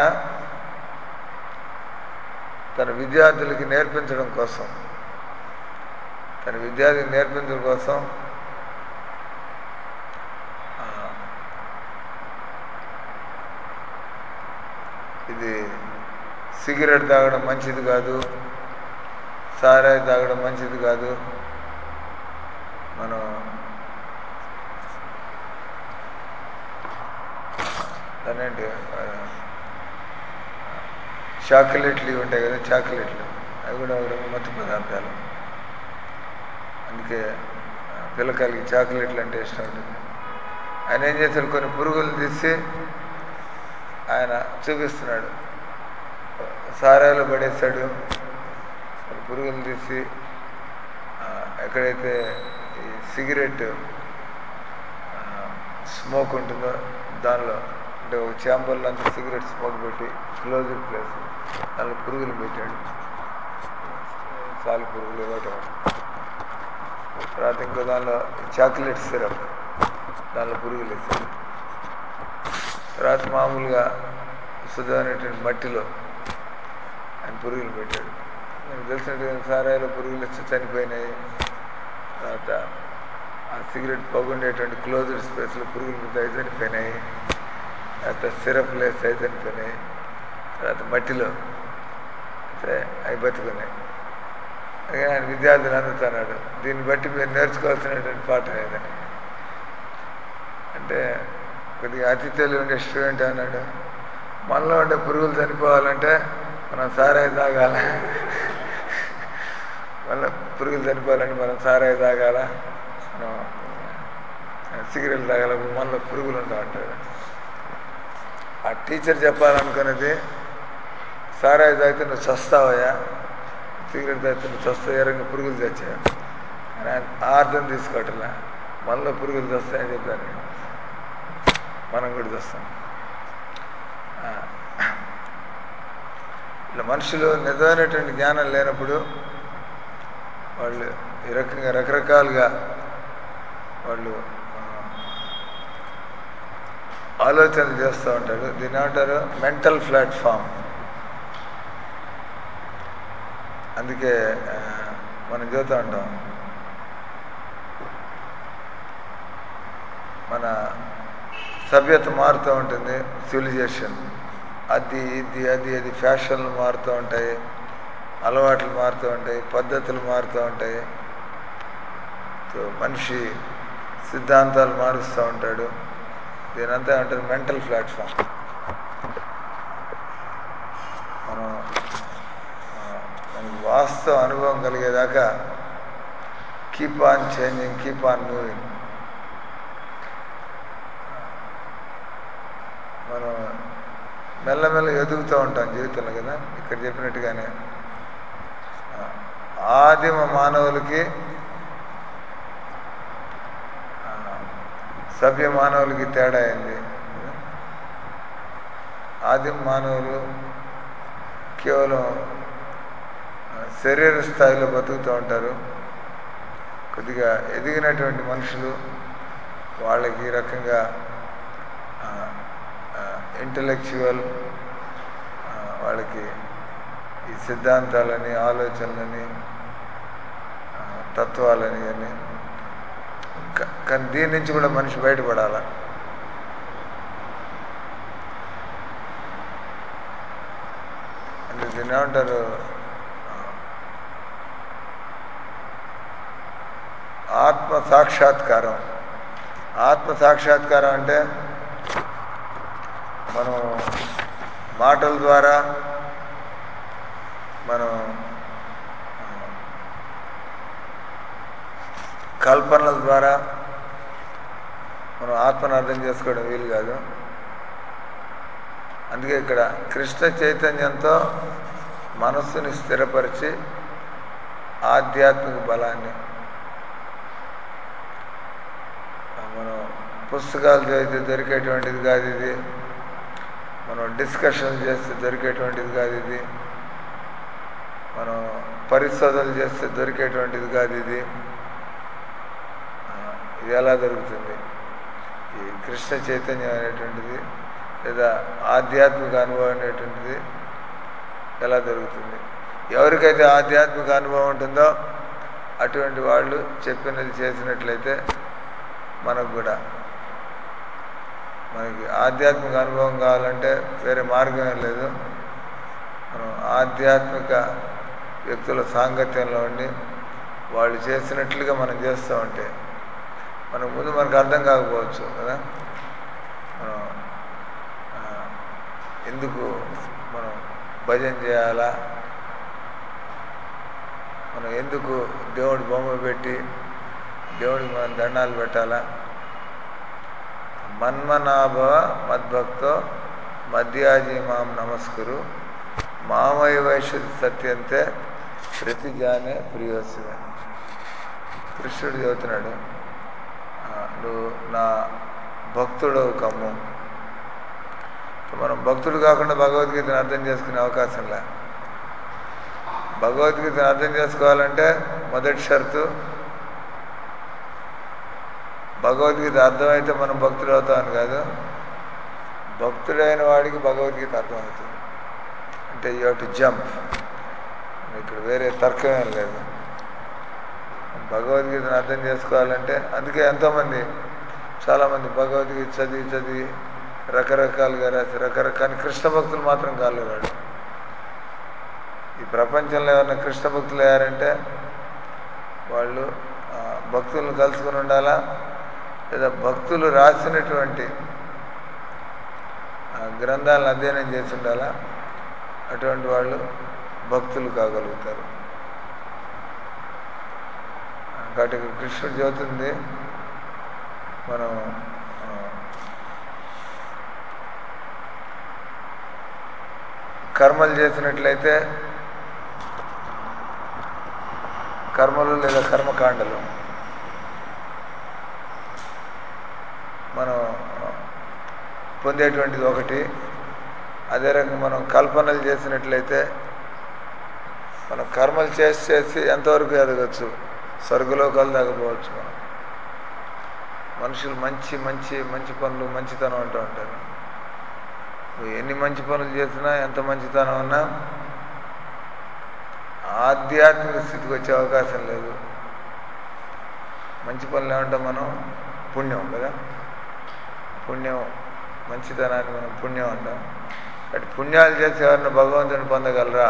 తన విద్యార్థులకి నేర్పించడం కోసం తన విద్యార్థికి నేర్పించడం కోసం ఆ, ఇది సిగరెట్ తాగడం మంచిది కాదు సారాయి తాగడం మంచిది కాదు మనం దానేంటి ఆ, చాక్లెట్లు ఇవి ఉంటాయి కదా చాక్లెట్లు అవి కూడా ఒక రకం మత్తు పదార్థాలు అందుకే ఆ, పిల్లకాయలకి చాక్లెట్లు అంటే ఇష్టం ఉంటుంది ఆయన ఏం చేశాడు కొన్ని పురుగులు తీసి ఆయన చూపిస్తున్నాడు సారాయిలో పడేశాడు కొన్ని పురుగులు తీసి ఆ, ఎక్కడైతే ఈ సిగరెట్ ఆ, స్మోక్ ఉంటుందో దానిలో అంటే ఒక ఛాంబర్లో అంతా సిగరెట్ స్మోక్ పెట్టి క్లోజ్డ్ ప్లేస్ దానిలో పురుగులు పెట్టాడు సాలి పురుగులు ఇవ్వటం తర్వాత ఇంకో దానిలో చాక్లెట్ సిరప్ దానిలో పురుగులు వేసాడు తర్వాత మామూలుగా శుద్ధమైనటువంటి మట్టిలో ఆయన పురుగులు పెట్టాడు నాకు తెలిసినట్టు సారాయిలో పురుగులు వచ్చి చనిపోయినాయి తర్వాత ఆ సిగరెట్ పొగుండేటువంటి క్లోజ్డ్ స్పేస్లో పురుగులు మీద అవి చనిపోయినాయి తర్వాత సిరప్ లేసి అవి చనిపోయినాయి తర్వాత మట్టిలో అయితే అవి బతుకున్నాయి అలాగే ఆయన విద్యార్థులు అందుతున్నాడు దీన్ని బట్టి మీరు నేర్చుకోవాల్సినటువంటి పాఠం ఏదని అంటే కొద్దిగా అతి తెలివి ఉండే స్టూడెంట్ అన్నాడు మనలో ఉండే పురుగులు చనిపోవాలంటే మనం సారాయి తాగాల మళ్ళీ పురుగులు చనిపోవాలంటే మనం సారాయి తాగాల మనం సిగరెట్ తాగాల అప్పుడు మనలో పురుగులు ఉంటా అంటాడు ఆ టీచర్ చెప్పాలనుకున్నది సారాయి తాగితే నువ్వు చస్తావయ్యా సిగరెట్ తాగితే నువ్వు చస్తావు ఎరంగా పురుగులు తెచ్చావు అని ఆయన ఆ అర్థం తీసుకోవట్లే మనలో పురుగులు తెస్తాయని చెప్పాను నేను మనం కూడా తెస్తాం ఆ, ఇట్లా మనుషులు నిజమైనటువంటి జ్ఞానం లేనప్పుడు వాళ్ళు ఈ రకంగా రకరకాలుగా వాళ్ళు ఆ, ఆలోచనలు చేస్తూ ఉంటాడు దీని ఏమంటారు మెంటల్ ప్లాట్ఫామ్ అందుకే ఆ, మనం చూస్తూ ఉంటాం మన సభ్యత మారుతూ ఉంటుంది సివిలైజేషన్ అది ఇది అది అది ఫ్యాషన్లు మారుతూ ఉంటాయి అలవాట్లు మారుతూ ఉంటాయి పద్ధతులు మారుతూ ఉంటాయి సో మనిషి సిద్ధాంతాలు మారుస్తూ ఉంటాడు దీనంతా అంటారు మెంటల్ ప్లాట్ఫామ్ మనం ఆ, మనకి వాస్తవ అనుభవం కలిగేదాకా keep on changing keep on moving మనం మెల్లమెల్ల ఎదుగుతూ ఉంటాం జీవితంలో కదా ఇక్కడ చెప్పినట్టుగానే ఆ, ఆదిమ మానవులకి ఆ, సభ్య మానవులకి తేడా అయింది కదా? ఆదిమ మానవులు కేవలం ఆ, శరీర స్థాయిలో బతుకుతూ ఉంటారు కొద్దిగా ఎదిగినటువంటి మనుషులు వాళ్ళకి ఈ రకంగా ఇంటలెక్చువల్ వాళ్ళకి ఈ సిద్ధాంతాలని ఆలోచనలని ఆ, తత్వాలని అని క- కానీ దీని నుంచి కూడా మనిషి బయటపడాల అంటే దీన్ని ఏమంటారు ఆ, ఆత్మ సాక్షాత్కారం ఆత్మ సాక్షాత్కారం అంటే మనం మాటల ద్వారా మనం ఆ, కల్పనల ద్వారా మనం ఆత్మను అర్థం చేసుకోవడం వీలు కాదు అందుకే ఇక్కడ కృష్ణ చైతన్యంతో మనస్సుని స్థిరపరిచి ఆధ్యాత్మిక బలాన్ని ఆ, మనం పుస్తకాలు చదివితే దొరికేటువంటిది కాదు ఇది మనం డిస్కషన్ చేస్తే దొరికేటువంటిది కాదు ఇది మనం పరిశోధనలు చేస్తే దొరికేటువంటిది కాదు ఇది ఆ, ఇది ఎలా దొరుకుతుంది ఈ కృష్ణ చైతన్యం అనేటువంటిది లేదా ఆధ్యాత్మిక అనుభవం అనేటువంటిది ఎలా దొరుకుతుంది ఎవరికైతే ఆధ్యాత్మిక అనుభవం ఉంటుందో అటువంటి వాళ్ళు చెప్పినది చేసినట్లయితే మనకు కూడా మనకి ఆధ్యాత్మిక అనుభవం కావాలంటే వేరే మార్గం ఏం లేదు మనం ఆధ్యాత్మిక వ్యక్తుల సాంగత్యంలో ఉండి వాళ్ళు చేసినట్లుగా మనం చేస్తూ ఉంటే మనకు ముందు మనకు అర్థం కాకపోవచ్చు కదా మనం ఆ, ఎందుకు మనం భజన చేయాలా మనం ఎందుకు దేవుడి బొమ్మ పెట్టి దేవుడికి మనం దండాలు పెట్టాలా మన్మనాభవ మద్భక్తో మధ్యాజీ మాం నమస్కురు మామయ వైశ్యుడి సత్యంతే ప్రతిజానే ప్రియోసిమే కృష్ణుడు చెబుతున్నాడు ఆ, నువ్వు నా భక్తుడవు కమ్ము మనం భక్తుడు కాకుండా భగవద్గీతను అర్థం చేసుకునే అవకాశం లే భగవద్గీతను అర్థం చేసుకోవాలంటే మొదటి షరతు భగవద్గీత అర్థమైతే మనం భక్తుడు అవుతామని కాదు భక్తుడైన వాడికి భగవద్గీత అర్థమవుతుంది అంటే యూ టు జంప్ ఇక్కడ వేరే తర్కం ఏం లేదు భగవద్గీతను అర్థం చేసుకోవాలంటే అందుకే ఎంతోమంది చాలామంది భగవద్గీత చదివి చదివి రకరకాలుగా రాసి రకరకాల కృష్ణ భక్తులు మాత్రం కాలేరాడు ఈ ప్రపంచంలో ఎవరైనా కృష్ణ భక్తులు అయ్యారంటే వాళ్ళు ఆ, భక్తులను కలుసుకుని ఉండాలా లేదా భక్తులు రాసినటువంటి ఆ, గ్రంథాలను అధ్యయనం చేసి ఉండాలా అటువంటి వాళ్ళు భక్తులు కాగలుగుతారు ఆ, కాబట్టి ఇక్కడ కృష్ణుడు చెబుతుంది మనం ఆ, కర్మలు చేసినట్లయితే కర్మలు లేదా కర్మకాండలు మనం పొందేటువంటిది ఒకటి అదే రకంగా మనం కల్పనలు చేసినట్లయితే మనం కర్మలు చేసి చేసి ఎంతవరకు ఎదగచ్చు స్వర్గలోకాలు దాకపోవచ్చు మనం మనుషులు మంచి మంచి మంచి పనులు మంచితనం అంటూ ఉంటారు నువ్వు ఎన్ని మంచి పనులు చేసినా ఎంత మంచితనం ఉన్నా ఆధ్యాత్మిక స్థితికి వచ్చే అవకాశం లేదు మంచి పనులు ఏమంటాం మనం పుణ్యం కదా పుణ్యం మంచితనాన్ని మనం పుణ్యం అంటాం కాబట్టి పుణ్యాలు చేసి ఎవరిని భగవంతుని పొందగలరా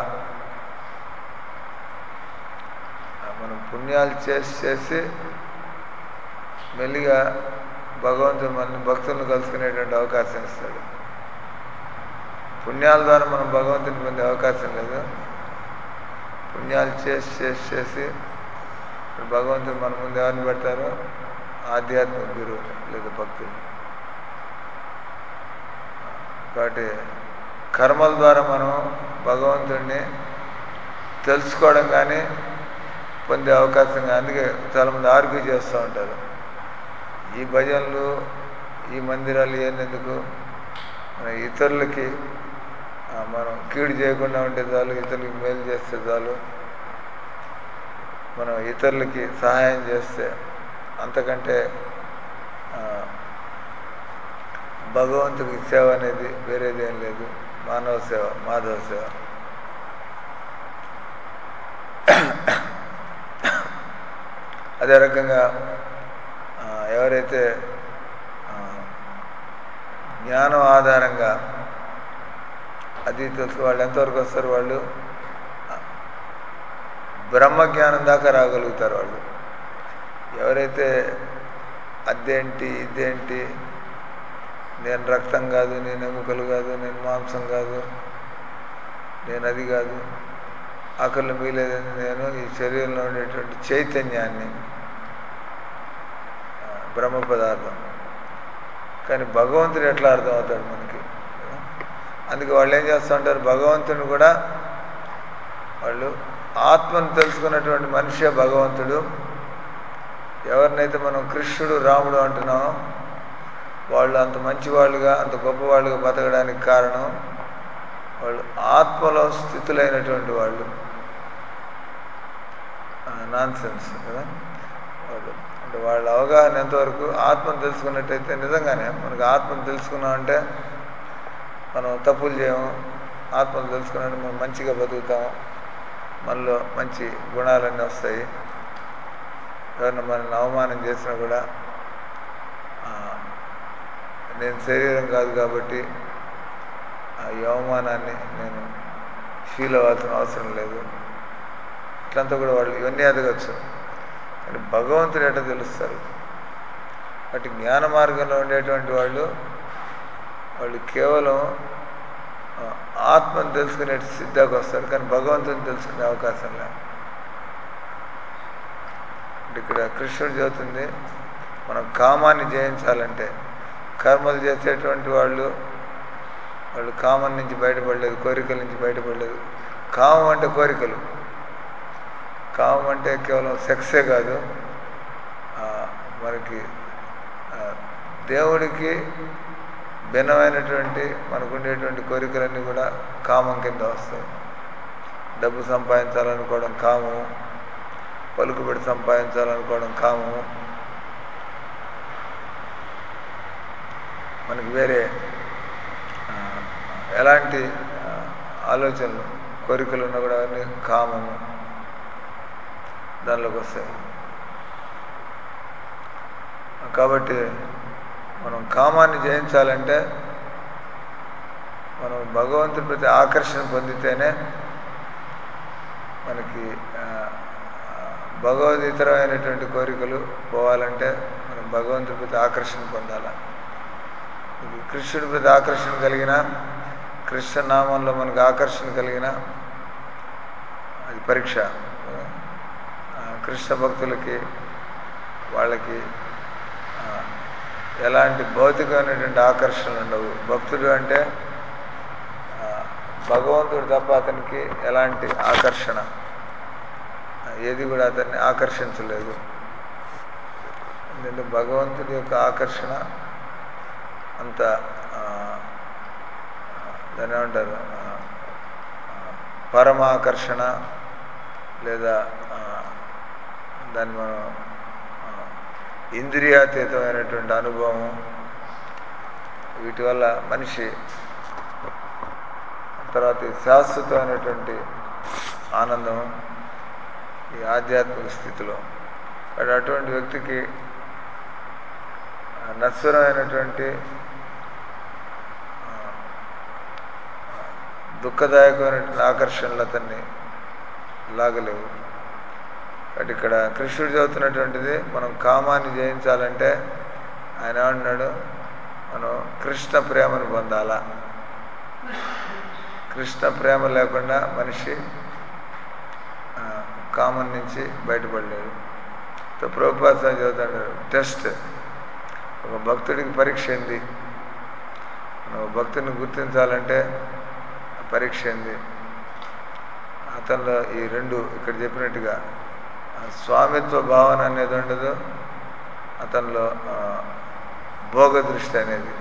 మనం పుణ్యాలు చేసి చేసి మెల్లిగా భగవంతుడు మన భక్తులను కలుసుకునేటువంటి అవకాశం ఇస్తాడు పుణ్యాల ద్వారా మనం భగవంతుని పొందే అవకాశం లేదు పుణ్యాలు చేసి చేసి చేసి ఇప్పుడు భగవంతుడు మన ముందు ఎవరిని పెడతారో ఆధ్యాత్మిక గురువుని లేదా భక్తులు కాబట్టి కర్మల ద్వారా మనం భగవంతుడిని తెలుసుకోవడం కానీ పొందే అవకాశం కానీ అందుకే చాలామంది ఆర్గ్యూ చేస్తూ ఉంటారు ఈ భజనలు ఈ మందిరాలు ఎందుకు మన ఇతరులకి మనం కీడు చేయకుండా ఉంటే చాలు ఇతరులకి మేలు చేస్తే చాలు మనం ఇతరులకి సహాయం చేస్తే అంతకంటే భగవంతుడికి సేవ అనేది వేరేది ఏం లేదు మానవ సేవ మాధవ సేవ అదే రకంగా ఎవరైతే జ్ఞానం ఆధారంగా అది తెలుసు వాళ్ళు ఎంతవరకు వస్తారు వాళ్ళు బ్రహ్మజ్ఞానం దాకా రాగలుగుతారు వాళ్ళు ఎవరైతే అదేంటి ఇదేంటి నేను రక్తం కాదు నేను ఎముకలు కాదు నేను మాంసం కాదు నేను అది కాదు ఆకలిని మిగిలేదని నేను ఈ శరీరంలో ఉండేటువంటి చైతన్యాన్ని బ్రహ్మ పదార్థం కానీ భగవంతుడు ఎట్లా అర్థం అవుతాడు మనకి అందుకే వాళ్ళు ఏం చేస్తూ ఉంటారు భగవంతుని కూడా వాళ్ళు ఆత్మను తెలుసుకున్నటువంటి మనిషే భగవంతుడు ఎవరినైతే మనం కృష్ణుడు రాముడు అంటున్నామో వాళ్ళు అంత మంచివాళ్ళుగా అంత గొప్పవాళ్ళుగా బతకడానికి కారణం వాళ్ళు ఆత్మలో స్థితులైనటువంటి వాళ్ళు నాన్ సెన్స్ కదా వాళ్ళు అంటే వాళ్ళ అవగాహన ఎంతవరకు ఆత్మను తెలుసుకున్నట్టయితే నిజంగానే మనకు ఆత్మను తెలుసుకున్నామంటే మనం తప్పులు చేయము ఆత్మను తెలుసుకున్నట్టు మనం మంచిగా బతుకుతాం మనలో మంచి గుణాలన్నీ వస్తాయి ఎవరైనా మనల్ని అవమానం చేసినా కూడా నేను శరీరం కాదు కాబట్టి ఈ అవమానాన్ని నేను ఫీల్ అవ్వాల్సిన అవసరం లేదు ఇట్లంతా కూడా వాళ్ళు ఇవన్నీ ఎదగచ్చు కానీ భగవంతుడు ఎట్లా తెలుస్తారు అటు జ్ఞాన మార్గంలో ఉండేటువంటి వాళ్ళు వాళ్ళు కేవలం ఆత్మను తెలుసుకునే సిద్ధాకు వస్తారు కానీ భగవంతుని తెలుసుకునే అవకాశం లేదు ఇక్కడ కృష్ణుడు చెబుతుంది మనం కామాన్ని జయించాలంటే కర్మలు చేసేటువంటి వాళ్ళు వాళ్ళు కామం నుంచి బయటపడలేదు కోరికల నుంచి బయటపడలేదు కామం అంటే కోరికలు కామం అంటే కేవలం సెక్సే కాదు మనకి దేవుడికి భిన్నమైనటువంటి మనకు ఉండేటువంటి కోరికలన్నీ కూడా కామం కింద వస్తాయి డబ్బు సంపాదించాలనుకోవడం కామము పలుకుబడి సంపాదించాలనుకోవడం కామము మనకి వేరే ఎలాంటి ఆలోచనలు కోరికలు ఉన్నా కూడా అవన్నీ కామము దానిలోకి వస్తాయి కాబట్టి మనం కామాన్ని జయించాలంటే మనం భగవంతుడి ప్రతి ఆకర్షణ పొందితేనే మనకి భగవద్గీతరమైనటువంటి కోరికలు పోవాలంటే మనం భగవంతుడి ప్రతి ఆకర్షణ పొందాలి కృష్ణుడి ప్రతి ఆకర్షణ కలిగిన కృష్ణ నామంలో మనకు ఆకర్షణ కలిగిన అది పరీక్ష కృష్ణ భక్తులకి వాళ్ళకి ఎలాంటి భౌతికమైనటువంటి ఆకర్షణలు ఉండవు భక్తుడు అంటే భగవంతుడు తప్ప అతనికి ఎలాంటి ఆకర్షణ ఏది కూడా అతన్ని ఆకర్షించలేదు ఎందుకంటే భగవంతుడి యొక్క ఆకర్షణ అంత దాని ఏమంటారు పరమాకర్షణ లేదా దాన్ని మనం ఇంద్రియాతీతమైనటువంటి అనుభవం వీటి వల్ల మనిషి తర్వాత ఈ శాశ్వతమైనటువంటి ఆనందం ఈ ఆధ్యాత్మిక స్థితిలో కాబట్టి అటువంటి వ్యక్తికి ఆ, నశ్వరమైనటువంటి ఆ, దుఃఖదాయకమైనటువంటి ఆకర్షణలు అతన్ని లాగలేవు కాబట్టి ఇక్కడ కృష్ణుడు చదువుతున్నటువంటిది మనం కామాన్ని జయించాలంటే ఆయన ఏమంటున్నాడు మనం కృష్ణ ప్రేమను పొందాలా కృష్ణ ప్రేమ లేకుండా మనిషి ఆ, కామం నుంచి బయటపడలేడు తో ప్రభుపాద చదువుతాడు టెస్ట్ ఒక భక్తుడికి పరీక్ష ఏంది నువ్వు భక్తుని గుర్తించాలంటే ఆ పరీక్ష ఏంది అతనిలో ఈ రెండు ఇక్కడ చెప్పినట్టుగా ఆ స్వామిత్వ భావన అనేది ఉండదు అతనిలో ఆ, భోగ దృష్టి అనేది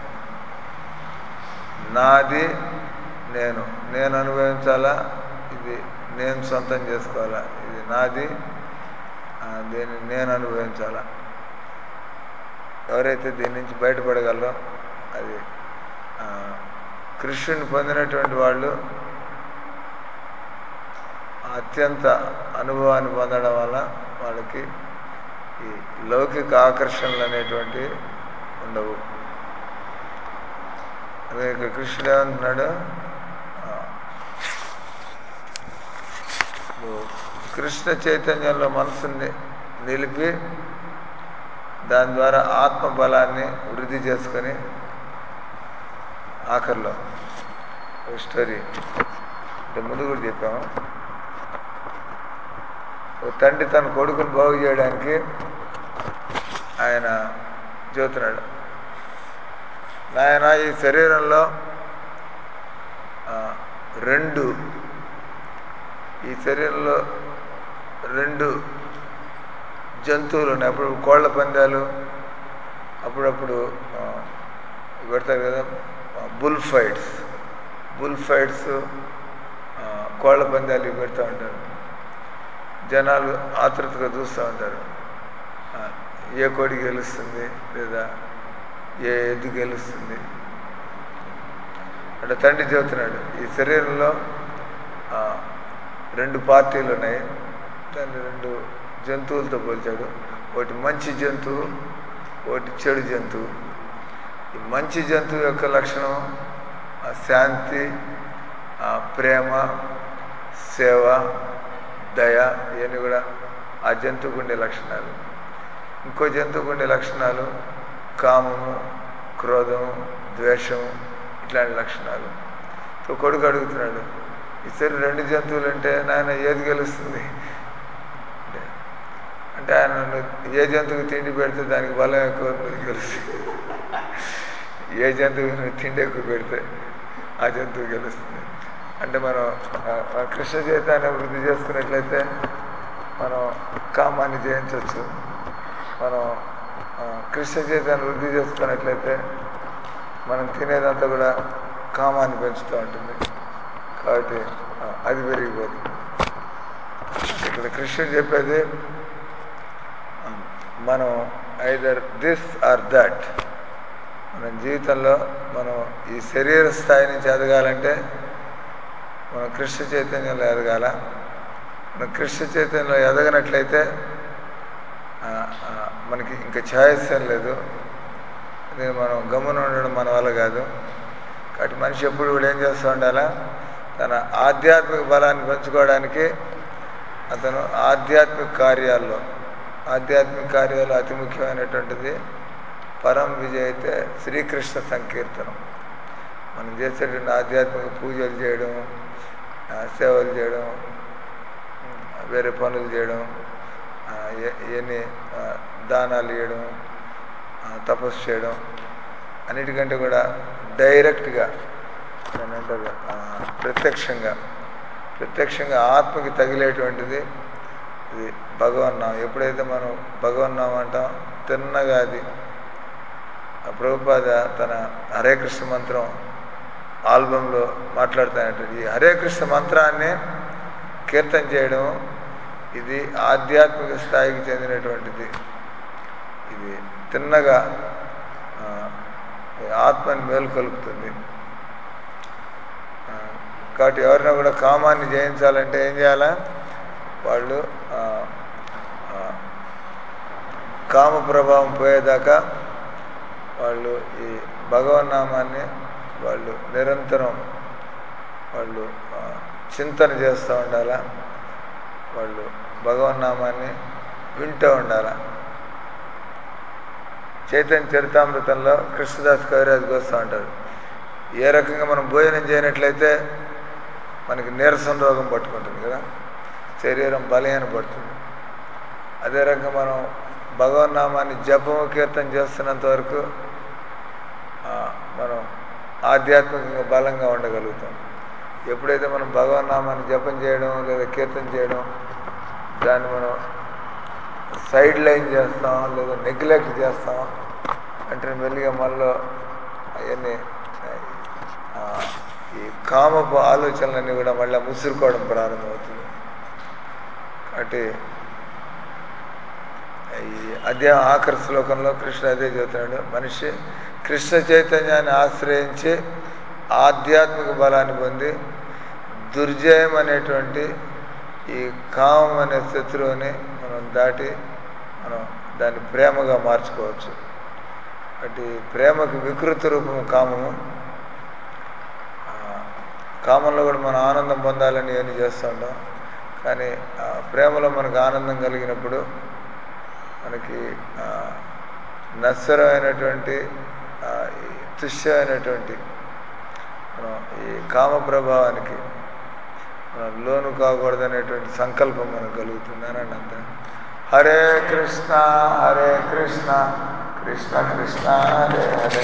నాది నేను నేను అనుభవించాలా ఇది నేను సొంతం చేసుకోవాలా ఇది నాది ఆ, దీన్ని నేను అనుభవించాలా ఎవరైతే దీని నుంచి బయటపడగలరో అది ఆ, కృష్ణుని పొందినటువంటి వాళ్ళు ఆ అత్యంత అనుభవాన్ని పొందడం వల్ల వాళ్ళకి ఈ లౌకిక ఆకర్షణలు అనేటువంటివి ఉండవు అదే ఇక్కడ కృష్ణుడు ఏమంటున్నాడు ఆ, నువ్వు కృష్ణ చైతన్యంలో మనసుని నిలిపి దాని ద్వారా ఆత్మ బలాన్ని వృద్ధి చేసుకొని ఆఖరిలో ఒక స్టోరీ అంటే ముందు కూడా చెప్పాము ఒక తండ్రి తన కొడుకుని బాగు చేయడానికి ఆయన చెబుతున్నాడు నాయన ఈ శరీరంలో ఆ, రెండు ఈ శరీరంలో రెండు జంతువులు ఉన్నాయి అప్పుడు కోళ్ల పందాలు అప్పుడప్పుడు ఆ, పెడతారు కదా బుల్ ఫైట్స్ బుల్ ఫైట్స్ ఆ, కోళ్ల పందాలు ఇవి పెడతా ఉంటారు జనాలు ఆతృతగా చూస్తూ ఉంటారు ఆ, ఏ కోడి గెలుస్తుంది లేదా ఏ ఎద్దు గెలుస్తుంది అంటే తండ్రి చెబుతున్నాడు ఈ శరీరంలో ఆ, రెండు పార్టీలు ఉన్నాయి దాన్ని రెండు జంతువులతో పోల్చాడు ఒకటి మంచి జంతువు ఒకటి చెడు జంతువు ఈ మంచి జంతువు యొక్క లక్షణం ఆ శాంతి ఆ ప్రేమ సేవ దయ ఇవన్నీ కూడా ఆ జంతువుకు ఉండే లక్షణాలు ఇంకో జంతువుకు ఉండే లక్షణాలు కామము క్రోధము ద్వేషము ఇట్లాంటి లక్షణాలు సో కొడుకు అడుగుతున్నాడు ఇద్దరు రెండు జంతువులు అంటే నాయన ఏది గెలుస్తుంది అంటే అంటే ఆయన నన్ను ఏ జంతువుకి తిండి పెడితే దానికి బలం ఎక్కువ ఉందో గెలుస్తుంది ఏ జంతువుకి నువ్వు తిండి ఎక్కువ పెడితే ఆ జంతువు గెలుస్తుంది అంటే మనం ఆ, ఆ కృష్ణ చైతన్య వృద్ధి చేసుకున్నట్లయితే మనం కామాన్ని జయించవచ్చు మనం ఆ, కృష్ణ చైతన్య వృద్ధి చేసుకున్నట్లయితే మనం తినేదంతా కూడా కామాన్ని పెంచుతూ ఉంటుంది కాబట్టి ఆ, అది పెరిగిపోతుంది ఇక్కడ కృష్ణుడు చెప్పేది ఆ, మనం ఐదర్ దిస్ ఆర్ దట్ మన జీవితంలో మనం ఈ శరీర స్థాయి నుంచి ఎదగాలంటే మనం కృష్ణ చైతన్యంలో ఎదగాల మనం కృష్ణ చైతన్యంలో ఎదగనట్లయితే ఆ, ఆ, మనకి ఇంకా ఛాయిస్ ఏం లేదు నేను మనం గమ్మున ఉండడం మన వల్ల కాదు కాబట్టి మనిషి ఎప్పుడు కూడా ఏం చేస్తూ ఉండాలా తన ఆధ్యాత్మిక బలాన్ని పెంచుకోవడానికి అతను ఆధ్యాత్మిక కార్యాల్లో ఆధ్యాత్మిక కార్యాలు అతి ముఖ్యమైనటువంటిది పరం విజయితే శ్రీకృష్ణ సంకీర్తనం మనం చేసేటువంటి ఆధ్యాత్మిక పూజలు చేయడం ఆ, సేవలు చేయడం ఉమ్, వేరే పనులు చేయడం ఆ, ఏ- ఇవన్నీ ఆ, దానాలు ఇవ్వడం ఆ, తపస్సు చేయడం అన్నిటికంటే కూడా డైరెక్ట్గా దాన్ని అంటారు ఆ, ప్రత్యక్షంగా ప్రత్యక్షంగా ఆత్మకి తగిలేటువంటిది ఇది భగవన్నామం ఎప్పుడైతే మనం భగవన్నామం అంటాం తిన్నగా అది ఆ ప్రభుపాద తన హరే కృష్ణ మంత్రం ఆల్బంలో మాట్లాడుతానంటే ఈ హరే కృష్ణ మంత్రాన్ని కీర్తన చేయడం ఇది ఆధ్యాత్మిక స్థాయికి చెందినటువంటిది ఇది తిన్నగా ఆ, ఈ ఆత్మని మేలుకొలుపుతుంది ఆ, కాబట్టి ఎవరైనా కూడా కామాన్ని జయించాలంటే ఏం చేయాలా వాళ్ళు ఆ, ఆ, కామ ప్రభావం పోయేదాకా వాళ్ళు ఈ భగవన్నామాన్ని వాళ్ళు నిరంతరం వాళ్ళు ఆ, చింతన చేస్తూ ఉండాలా వాళ్ళు భగవన్నామాన్ని వింటూ ఉండాలా చైతన్య చరితామృతంలో కృష్ణదాస్ కవిరాజు వస్తూ ఉంటారు ఏ రకంగా మనం భోజనం చేయనట్లయితే మనకి నీరసం రోగం పట్టుకుంటుంది కదా శరీరం బలహీన పడుతుంది అదే రకంగా మనం భగవన్నామాన్ని జపము కీర్తన చేస్తున్నంత వరకు ఆ, మనం ఆధ్యాత్మికంగా బలంగా ఉండగలుగుతాం ఎప్పుడైతే మనం భగవన్నామాన్ని జపం చేయడం లేదా కీర్తన చేయడం దాన్ని మనం సైడ్ లైన్ చేస్తాం లేదా నెగ్లెక్ట్ చేస్తాం అంటే మెల్లిగా మనలో అవన్నీ ఆ, ఈ కామపు ఆలోచనలన్నీ కూడా మళ్ళీ ముసురుకోవడం ప్రారంభమవుతుంది కాబట్టి ఈ అధ్యాయం ఆఖరి శ్లోకంలో కృష్ణ అదే చెబుతున్నాడు మనిషి కృష్ణ చైతన్యాన్ని ఆశ్రయించి ఆధ్యాత్మిక బలాన్ని పొంది దుర్జయం అనేటువంటి ఈ కామం అనే శత్రువుని మనం దాటి మనం దాన్ని ప్రేమగా మార్చుకోవచ్చు అంటే ప్రేమకు వికృత రూపం కామము ఆ, కామంలో కూడా మనం ఆనందం పొందాలని ఏమి చేస్తూ ఉంటాం కానీ ఆ ప్రేమలో మనకు ఆనందం కలిగినప్పుడు మనకి ఆ, నశ్వరమైనటువంటి ఆ, ఈ తుష్యమైనటువంటి మనం ఈ కామ ప్రభావానికి మనం లోను కాకూడదనేటువంటి సంకల్పం మనకు కలుగుతుంది అని అంత హరే కృష్ణ హరే కృష్ణ కృష్ణ కృష్ణ హరే హరే